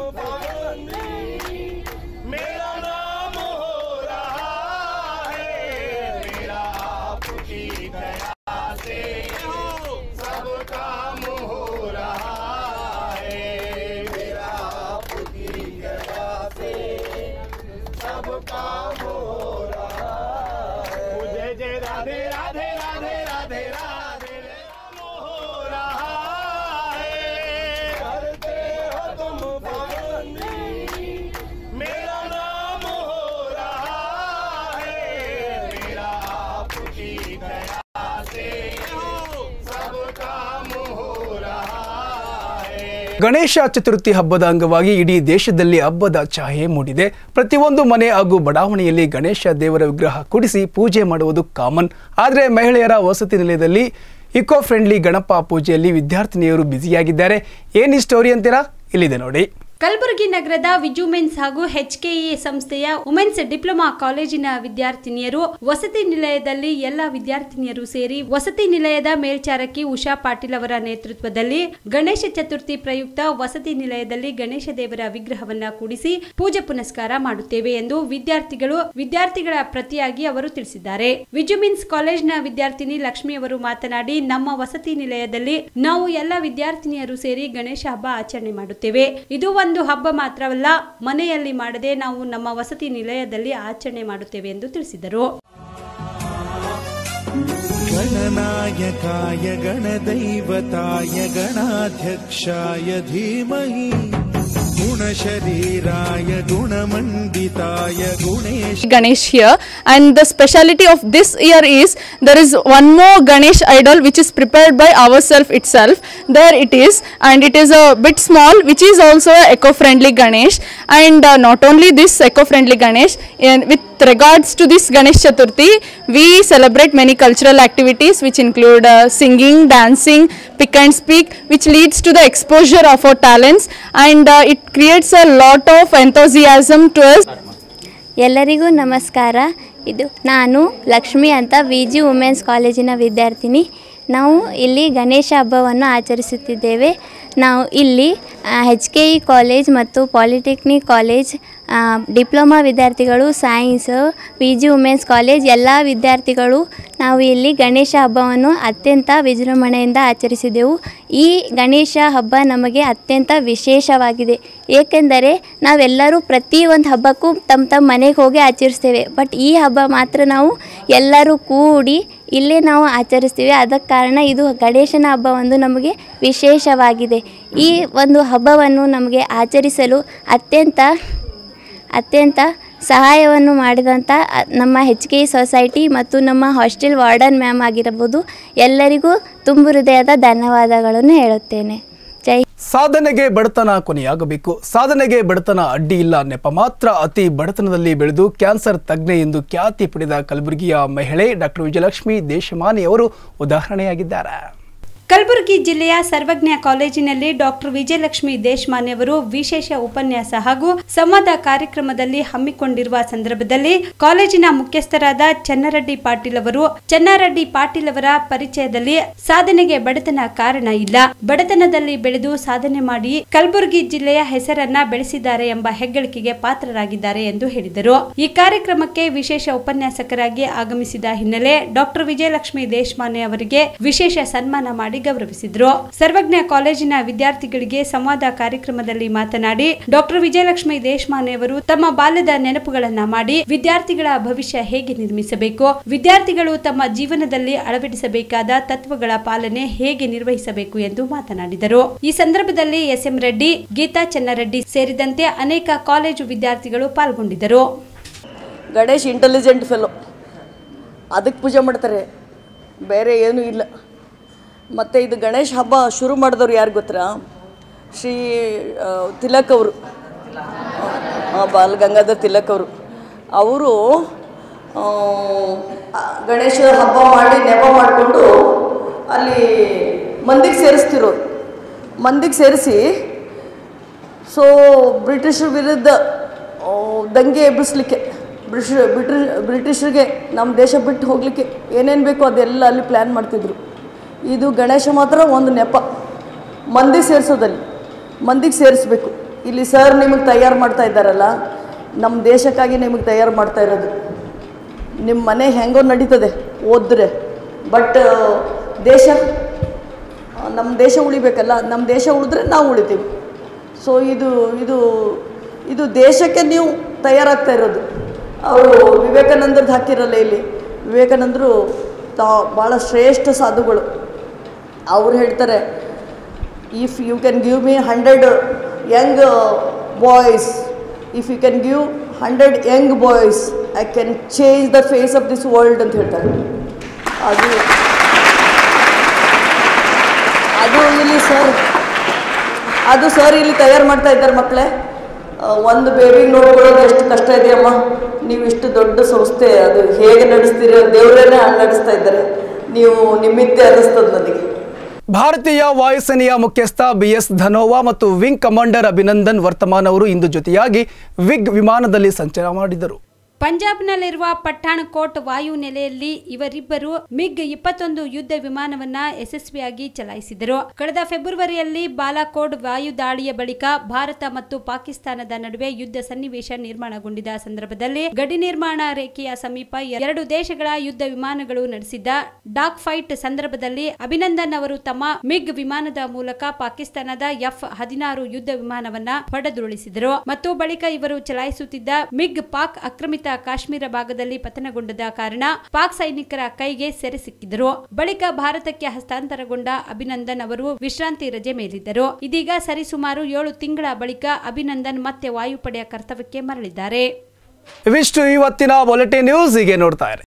ಗಣೇಶ ಚತುರ್ಥಿ ಹಬ್ಬದ ಅಂಗವಾಗಿ ಇಡೀ ದೇಶದಲ್ಲಿ ಹಬ್ಬದ ಛಾಯೆ ಮೂಡಿದೆ ಪ್ರತಿಯೊಂದು ಮನೆ ಹಾಗೂ ಬಡಾವಣೆಯಲ್ಲಿ ಗಣೇಶ ದೇವರ ವಿಗ್ರಹ ಕೂಡಿಸಿ ಪೂಜೆ ಮಾಡುವುದು ಕಾಮನ್ ಆದರೆ ಮಹಿಳೆಯರ ವಸತಿ ನಿಲಯದಲ್ಲಿ ಇಕೋ ಫ್ರೆಂಡ್ಲಿ ಗಣಪ ಪೂಜೆಯಲ್ಲಿ ವಿದ್ಯಾರ್ಥಿನಿಯರು ಬ್ಯುಸಿಯಾಗಿದ್ದಾರೆ ಏನು ಈ ಸ್ಟೋರಿ ಅಂತೀರಾ ಇಲ್ಲಿದೆ ನೋಡಿ ಕಲಬುರಗಿ ನಗರದ ವಿಜುಮೆನ್ಸ್ ಹಾಗೂ ಎಚ್ಕೆಇ ಸಂಸ್ಥೆಯ ವುಮೆನ್ಸ್ ಡಿಪ್ಲೊಮಾ ಕಾಲೇಜಿನ ವಿದ್ಯಾರ್ಥಿನಿಯರು ವಸತಿ ನಿಲಯದಲ್ಲಿ ಎಲ್ಲ ವಿದ್ಯಾರ್ಥಿನಿಯರು ಸೇರಿ ವಸತಿ ನಿಲಯದ ಮೇಲ್ಚಾರಕಿ ಉಷಾ ಪಾಟೀಲ್ ಅವರ ನೇತೃತ್ವದಲ್ಲಿ ಗಣೇಶ ಚತುರ್ಥಿ ಪ್ರಯುಕ್ತ ವಸತಿ ನಿಲಯದಲ್ಲಿ ಗಣೇಶ ದೇವರ ವಿಗ್ರಹವನ್ನ ಕೂಡಿಸಿ ಪೂಜೆ ಪುನಸ್ಕಾರ ಮಾಡುತ್ತೇವೆ ಎಂದು ವಿದ್ಯಾರ್ಥಿಗಳು ವಿದ್ಯಾರ್ಥಿಗಳ ಪ್ರತಿಯಾಗಿ ಅವರು ತಿಳಿಸಿದ್ದಾರೆ ವಿಜುಮಿನ್ಸ್ ಕಾಲೇಜ್ನ ವಿದ್ಯಾರ್ಥಿನಿ ಲಕ್ಷ್ಮಿ ಅವರು ಮಾತನಾಡಿ ನಮ್ಮ ವಸತಿ ನಿಲಯದಲ್ಲಿ ನಾವು ಎಲ್ಲ ವಿದ್ಯಾರ್ಥಿನಿಯರು ಸೇರಿ ಗಣೇಶ ಹಬ್ಬ ಆಚರಣೆ ಮಾಡುತ್ತೇವೆ ಇದು ಒಂದು ಹಬ್ಬ ಮಾತ್ರವಲ್ಲ ಮನೆಯಲ್ಲಿ ಮಾಡದೆ ನಾವು ನಮ್ಮ ವಸತಿ ನಿಲಯದಲ್ಲಿ ಆಚರಣೆ ಮಾಡುತ್ತೇವೆ ಎಂದು ತಿಳಿಸಿದರು गणनायकाय गणदैवताय गणाध्यक्षाय धीमहि गुणशरीराय गुणमण्डिताय Gunesh Ganesh here and the speciality of this year is there is one more Ganesh idol which is prepared by ourselves itself there it is and it is a bit small which is also a eco-friendly Ganesh and uh, not only this eco-friendly Ganesh and with regards to this Ganesh Chaturthi we celebrate many cultural activities which include uh, singing dancing pick and speak which leads to the exposure of our talents and uh, it creates a lot of enthusiasm to us ಎಲ್ಲರಿಗೂ ನಮಸ್ಕಾರ ಇದು ನಾನು ಲಕ್ಷ್ಮಿ ಅಂತ V G women's ಕಾಲೇಜಿನ ವಿದ್ಯಾರ್ಥಿನಿ ನಾವು ಇಲ್ಲಿ ಗಣೇಶ ಹಬ್ಬವನ್ನು ಆಚರಿಸುತ್ತಿದ್ದೇವೆ ನಾವು ಇಲ್ಲಿ ಎಚ್ ಕೆ ಇ ಕಾಲೇಜ್ ಮತ್ತು ಪಾಲಿಟೆಕ್ನಿಕ್ ಕಾಲೇಜ್ ಆ, ಡಿಪ್ಲೊಮಾ ವಿದ್ಯಾರ್ಥಿಗಳು science V G women's college ಎಲ್ಲ ವಿದ್ಯಾರ್ಥಿಗಳು ನಾವು ಇಲ್ಲಿ ಗಣೇಶ ಹಬ್ಬವನ್ನು ಅತ್ಯಂತ ವಿಜೃಂಭಣೆಯಿಂದ ಆಚರಿಸಿದೆವು ಈ ಗಣೇಶ ಹಬ್ಬ ನಮಗೆ ಅತ್ಯಂತ ವಿಶೇಷವಾಗಿದೆ ಏಕೆಂದರೆ ನಾವೆಲ್ಲರೂ ಪ್ರತಿ ಒಂದು ಹಬ್ಬಕ್ಕೂ ತಮ್ಮ ತಮ್ಮ ಮನೆಗೆ ಹೋಗಿ ಆಚರಿಸ್ತೇವೆ ಬಟ್ ಈ ಹಬ್ಬ ಮಾತ್ರ ನಾವು ಎಲ್ಲರೂ ಕೂಡಿ ಇಲ್ಲೇ ನಾವು ಆಚರಿಸ್ತೀವಿ ಅದಕ್ಕೆ ಕಾರಣ ಇದು ಗಣೇಶನ ಹಬ್ಬ ಒಂದು ನಮಗೆ ವಿಶೇಷವಾಗಿದೆ ಈ ಒಂದು ಹಬ್ಬವನ್ನು ನಮಗೆ ಆಚರಿಸಲು ಅತ್ಯಂತ ಅತ್ಯಂತ ಸಹಾಯವನ್ನು ಮಾಡಿದಂಥ ಅ, ನಮ್ಮ ಹೆಚ್ ಕೆ ಸೊಸೈಟಿ ಮತ್ತು ನಮ್ಮ ಹಾಸ್ಟೆಲ್ ವಾರ್ಡನ್ ಮ್ಯಾಮ್ ಆಗಿರಬಹುದು ಎಲ್ಲರಿಗೂ ತುಂಬು ಹೃದಯದ ಧನ್ಯವಾದಗಳನ್ನು ಹೇಳುತ್ತೇನೆ ಜೈ ಸಾಧನೆಗೆ ಬಡತನ ಕೊನೆಯಾಗಬೇಕು ಸಾಧನೆಗೆ ಬಡತನ ಅಡ್ಡಿ ಇಲ್ಲ ನೆಪ ಮಾತ್ರ ಅತಿ ಬಡತನದಲ್ಲಿ ಬೆಳೆದು ಕ್ಯಾನ್ಸರ್ ತಜ್ಞೆ ಎಂದು ಖ್ಯಾತಿ ಪಡೆದ ಕಲಬುರಗಿಯ ಮಹಿಳೆ ಡಾಕ್ಟರ್ ವಿಜಯಲಕ್ಷ್ಮಿ ದೇಶಮಾನಿ ಅವರು ಉದಾಹರಣೆಯಾಗಿದ್ದಾರೆ ಕಲಬುರಗಿ ಜಿಲ್ಲೆಯ ಸರ್ವಜ್ಞ ಕಾಲೇಜಿನಲ್ಲಿ ಡಾಕ್ಟರ್ ವಿಜಯಲಕ್ಷ್ಮಿ ದೇಶಮಾನೆ ಅವರು ವಿಶೇಷ ಉಪನ್ಯಾಸ ಹಾಗೂ ಸಂವಾದ ಕಾರ್ಯಕ್ರಮದಲ್ಲಿ ಹಮ್ಮಿಕೊಂಡಿರುವ ಸಂದರ್ಭದಲ್ಲಿ ಕಾಲೇಜಿನ ಮುಖ್ಯಸ್ಥರಾದ ಚನ್ನರೆಡ್ಡಿ ಪಾಟೀಲ್ ಅವರು ಚನ್ನಾರೆಡ್ಡಿ ಪಾಟೀಲ್ ಅವರ ಪರಿಚಯದಲ್ಲಿ ಸಾಧನೆಗೆ ಬಡತನ ಕಾರಣ ಇಲ್ಲ ಬಡತನದಲ್ಲಿ ಬೆಳೆದು ಸಾಧನೆ ಮಾಡಿ ಕಲಬುರಗಿ ಜಿಲ್ಲೆಯ ಹೆಸರನ್ನ ಬೆಳೆಸಿದ್ದಾರೆ ಎಂಬ ಹೆಗ್ಗಳಿಕೆಗೆ ಪಾತ್ರರಾಗಿದ್ದಾರೆ ಎಂದು ಹೇಳಿದರು ಈ ಕಾರ್ಯಕ್ರಮಕ್ಕೆ ವಿಶೇಷ ಉಪನ್ಯಾಸಕರಾಗಿ ಆಗಮಿಸಿದ ಹಿನ್ನೆಲೆ ಡಾಕ್ಟರ್ ವಿಜಯಲಕ್ಷ್ಮಿ ದೇಶಮಾನೆ ಅವರಿಗೆ ವಿಶೇಷ ಸನ್ಮಾನ ಮಾಡಿ ಗೌರವಿಸಿದ್ರು ಸರ್ವಜ್ಞ ಕಾಲೇಜಿನ ವಿದ್ಯಾರ್ಥಿಗಳಿಗೆ ಸಂವಾದ ಕಾರ್ಯಕ್ರಮದಲ್ಲಿ ಮಾತನಾಡಿ ಡಾಕ್ಟರ್ ವಿಜಯಲಕ್ಷ್ಮಿ ದೇಶಮಾನೆ ಅವರು ತಮ್ಮ ಬಾಲ್ಯದ ನೆನಪುಗಳನ್ನ ಮಾಡಿ ವಿದ್ಯಾರ್ಥಿಗಳ ಭವಿಷ್ಯ ಹೇಗೆ ನಿರ್ಮಿಸಬೇಕು ವಿದ್ಯಾರ್ಥಿಗಳು ತಮ್ಮ ಜೀವನದಲ್ಲಿ ಅಳವಡಿಸಬೇಕಾದ ತತ್ವಗಳ ಪಾಲನೆ ಹೇಗೆ ನಿರ್ವಹಿಸಬೇಕು ಎಂದು ಮಾತನಾಡಿದರು ಈ ಸಂದರ್ಭದಲ್ಲಿ ಎಸ್ ಎಂ ರೆಡ್ಡಿ ಗೀತಾ ಚೆನ್ನರೆಡ್ಡಿ ಸೇರಿದಂತೆ ಅನೇಕ ಕಾಲೇಜು ವಿದ್ಯಾರ್ಥಿಗಳು ಪಾಲ್ಗೊಂಡಿದ್ದರು ಗಣೇಶ್ ಇಂಟೆಲಿಜೆಂಟ್ ಫೆಲೋ ಅದಕ್ಕೆ ಪೂಜೆ ಮಾಡ್ತಾರೆ ಬೇರೆ ಏನೂ ಇಲ್ಲ ಮತ್ತು ಇದು ಗಣೇಶ್ ಹಬ್ಬ ಶುರು ಮಾಡಿದವ್ರು ಯಾರು ಗೊತ್ತಾ ಶ್ರೀ ಆ, ತಿಲಕ್ ಅವರು ಬಾಲ್ ಗಂಗಾಧರ್ ತಿಲಕ್ ಅವರು ಅವರು ಗಣೇಶ ಹಬ್ಬ ಮಾಡಿ ನೆಪ ಮಾಡಿಕೊಂಡು ಅಲ್ಲಿ ಮಂದಿಗೆ ಸೇರಿಸ್ತಿರೋರು ಮಂದಿಗೆ ಸೇರಿಸಿ ಸೊ ಬ್ರಿಟಿಷರ ವಿರುದ್ಧ ಆ, ದಂಗೆ ಎಬ್ಬಿಸ್ಲಿಕ್ಕೆ ಬ್ರಿಟಿಷ್ ಬ್ರಿಟಿಷ್ ಬ್ರಿಟಿಷರಿಗೆ ನಮ್ಮ ದೇಶ ಬಿಟ್ಟು ಹೋಗಲಿಕ್ಕೆ ಏನೇನು ಬೇಕೋ ಅದೆಲ್ಲ ಅಲ್ಲಿ ಪ್ಲ್ಯಾನ್ ಮಾಡ್ತಿದ್ರು ಇದು ಗಣೇಶ ಮಾತ್ರ ಒಂದು ನೆಪ ಮಂದಿ ಸೇರಿಸೋದಲ್ಲಿ ಮಂದಿಗೆ ಸೇರಿಸ್ಬೇಕು ಇಲ್ಲಿ ಸರ್ ನಿಮಗೆ ತಯಾರು ಮಾಡ್ತಾ ಇದ್ದಾರಲ್ಲ ನಮ್ಮ ದೇಶಕ್ಕಾಗಿ ನಿಮಗೆ ತಯಾರು ಮಾಡ್ತಾ ಇರೋದು ನಿಮ್ಮ ಮನೆ ಹೆಂಗೋ ನಡೀತದೆ ಓದಿದ್ರೆ ಬಟ್ ದೇಶ ನಮ್ಮ ದೇಶ ಉಳಿಬೇಕಲ್ಲ ನಮ್ಮ ದೇಶ ಉಳಿದ್ರೆ ನಾವು ಉಳಿತೀವಿ ಸೊ ಇದು ಇದು ಇದು ದೇಶಕ್ಕೆ ನೀವು ತಯಾರಾಗ್ತಾ ಇರೋದು ಅವರು ವಿವೇಕಾನಂದರ್ದು ಹಾಕಿರಲ್ಲ ಇಲ್ಲಿ ವಿವೇಕಾನಂದರು ತಾ ಭಾಳ ಶ್ರೇಷ್ಠ ಸಾಧುಗಳು ಅವ್ರು ಹೇಳ್ತಾರೆ if you can give me hundred young boys if you can give hundred young boys I can change the face of this world ಅಂತ ಹೇಳ್ತಾರೆ ಅದು ಅದು ಇಲ್ಲಿ ಸರ್ ಅದು ಸರ್ ಇಲ್ಲಿ ತಯಾರು ಮಾಡ್ತಾ ಇದ್ದಾರೆ ಮಕ್ಕಳೇ ಆ, ಒಂದು ಬೇಬಿಗೆ ನೋಡ್ಕೊಳ್ಳೋದು ಎಷ್ಟು ಕಷ್ಟ ಇದೆಯಮ್ಮ ನೀವು ಇಷ್ಟು ದೊಡ್ಡ ಸಂಸ್ಥೆ ಅದು ಹೇಗೆ ನಡೆಸ್ತೀರಿ ದೇವರೇನೆ ಹಂಗೆ ನಡೆಸ್ತಾ ಇದ್ದಾರೆ ನೀವು ನಿಮ್ಮಿದ್ದೆ ಅನ್ನಿಸ್ತದೆ ನನಗೆ ಭಾರತೀಯ ವಾಯುಸೇನೆಯ ಮುಖ್ಯಸ್ಥ ಬಿಎಸ್ ಧನೋವಾ ಮತ್ತು ವಿಂಗ್ ಕಮಾಂಡರ್ ಅಭಿನಂದನ್ ವರ್ತಮಾನ್ ಅವರು ಇಂದು ಜೊತೆಯಾಗಿ ವಿಗ್ ವಿಮಾನದಲ್ಲಿ ಸಂಚಾರ ಮಾಡಿದರು ಪಂಜಾಬ್ನಲ್ಲಿರುವ ಪಠಾಣ್ಕೋಟ್ ವಾಯು ನೆಲೆಯಲ್ಲಿ ಇವರಿಬ್ಬರು ಮಿಗ್ ಇಪ್ಪತ್ತೊಂದು ಯುದ್ಧ ವಿಮಾನವನ್ನ ಯಶಸ್ವಿಯಾಗಿ ಚಲಾಯಿಸಿದರು ಕಳೆದ ಫೆಬ್ರವರಿಯಲ್ಲಿ ಬಾಲಾಕೋಟ್ ವಾಯು ದಾಳಿಯ ಬಳಿಕ ಭಾರತ ಮತ್ತು ಪಾಕಿಸ್ತಾನದ ನಡುವೆ ಯುದ್ಧ ಸನ್ನಿವೇಶ ನಿರ್ಮಾಣಗೊಂಡಿದ್ದ ಸಂದರ್ಭದಲ್ಲಿ ಗಡಿ ನಿರ್ಮಾಣ ರೇಖೆಯ ಸಮೀಪ ಎರಡು ದೇಶಗಳ ಯುದ್ಧ ವಿಮಾನಗಳು ನಡೆಸಿದ್ದ ಡಾಕ್ ಫೈಟ್ ಸಂದರ್ಭದಲ್ಲಿ ಅಭಿನಂದನ್ ಅವರು ತಮ್ಮ ಮಿಗ್ ವಿಮಾನದ ಮೂಲಕ ಪಾಕಿಸ್ತಾನದ ಎಫ್ ಹದಿನಾರು ಯುದ್ಧ ವಿಮಾನವನ್ನ ಹೊಡೆದುರುಳಿಸಿದರು ಮತ್ತು ಬಳಿಕ ಇವರು ಚಲಾಯಿಸುತ್ತಿದ್ದ ಮಿಗ್ ಪಾಕ್ ಆಕ್ರಮಿತ ಕಾಶ್ಮೀರ ಭಾಗದಲ್ಲಿ ಪತನಗೊಂಡದ ಕಾರಣ ಪಾಕ್ ಸೈನಿಕರ ಕೈಗೆ ಸೆರೆ ಸಿಕ್ಕಿದರು ಬಳಿಕ ಭಾರತಕ್ಕೆ ಹಸ್ತಾಂತರಗೊಂಡ ಅಭಿನಂದನ್ ಅವರು ವಿಶ್ರಾಂತಿ ರಜೆ ಮೇಲಿದ್ದರು ಇದೀಗ ಸರಿಸುಮಾರು ಏಳು ತಿಂಗಳ ಬಳಿಕ ಅಭಿನಂದನ್ ಮತ್ತೆ ವಾಯುಪಡೆಯ ಕರ್ತವ್ಯಕ್ಕೆ ಮರಳಿದ್ದಾರೆ ಇವಿಷ್ಟು ಇವತ್ತಿನ ಬುಲೆಟಿನ್ ನ್ಯೂಸ್ ಹೀಗೆ ನೋಡ್ತಾ ಇರಿ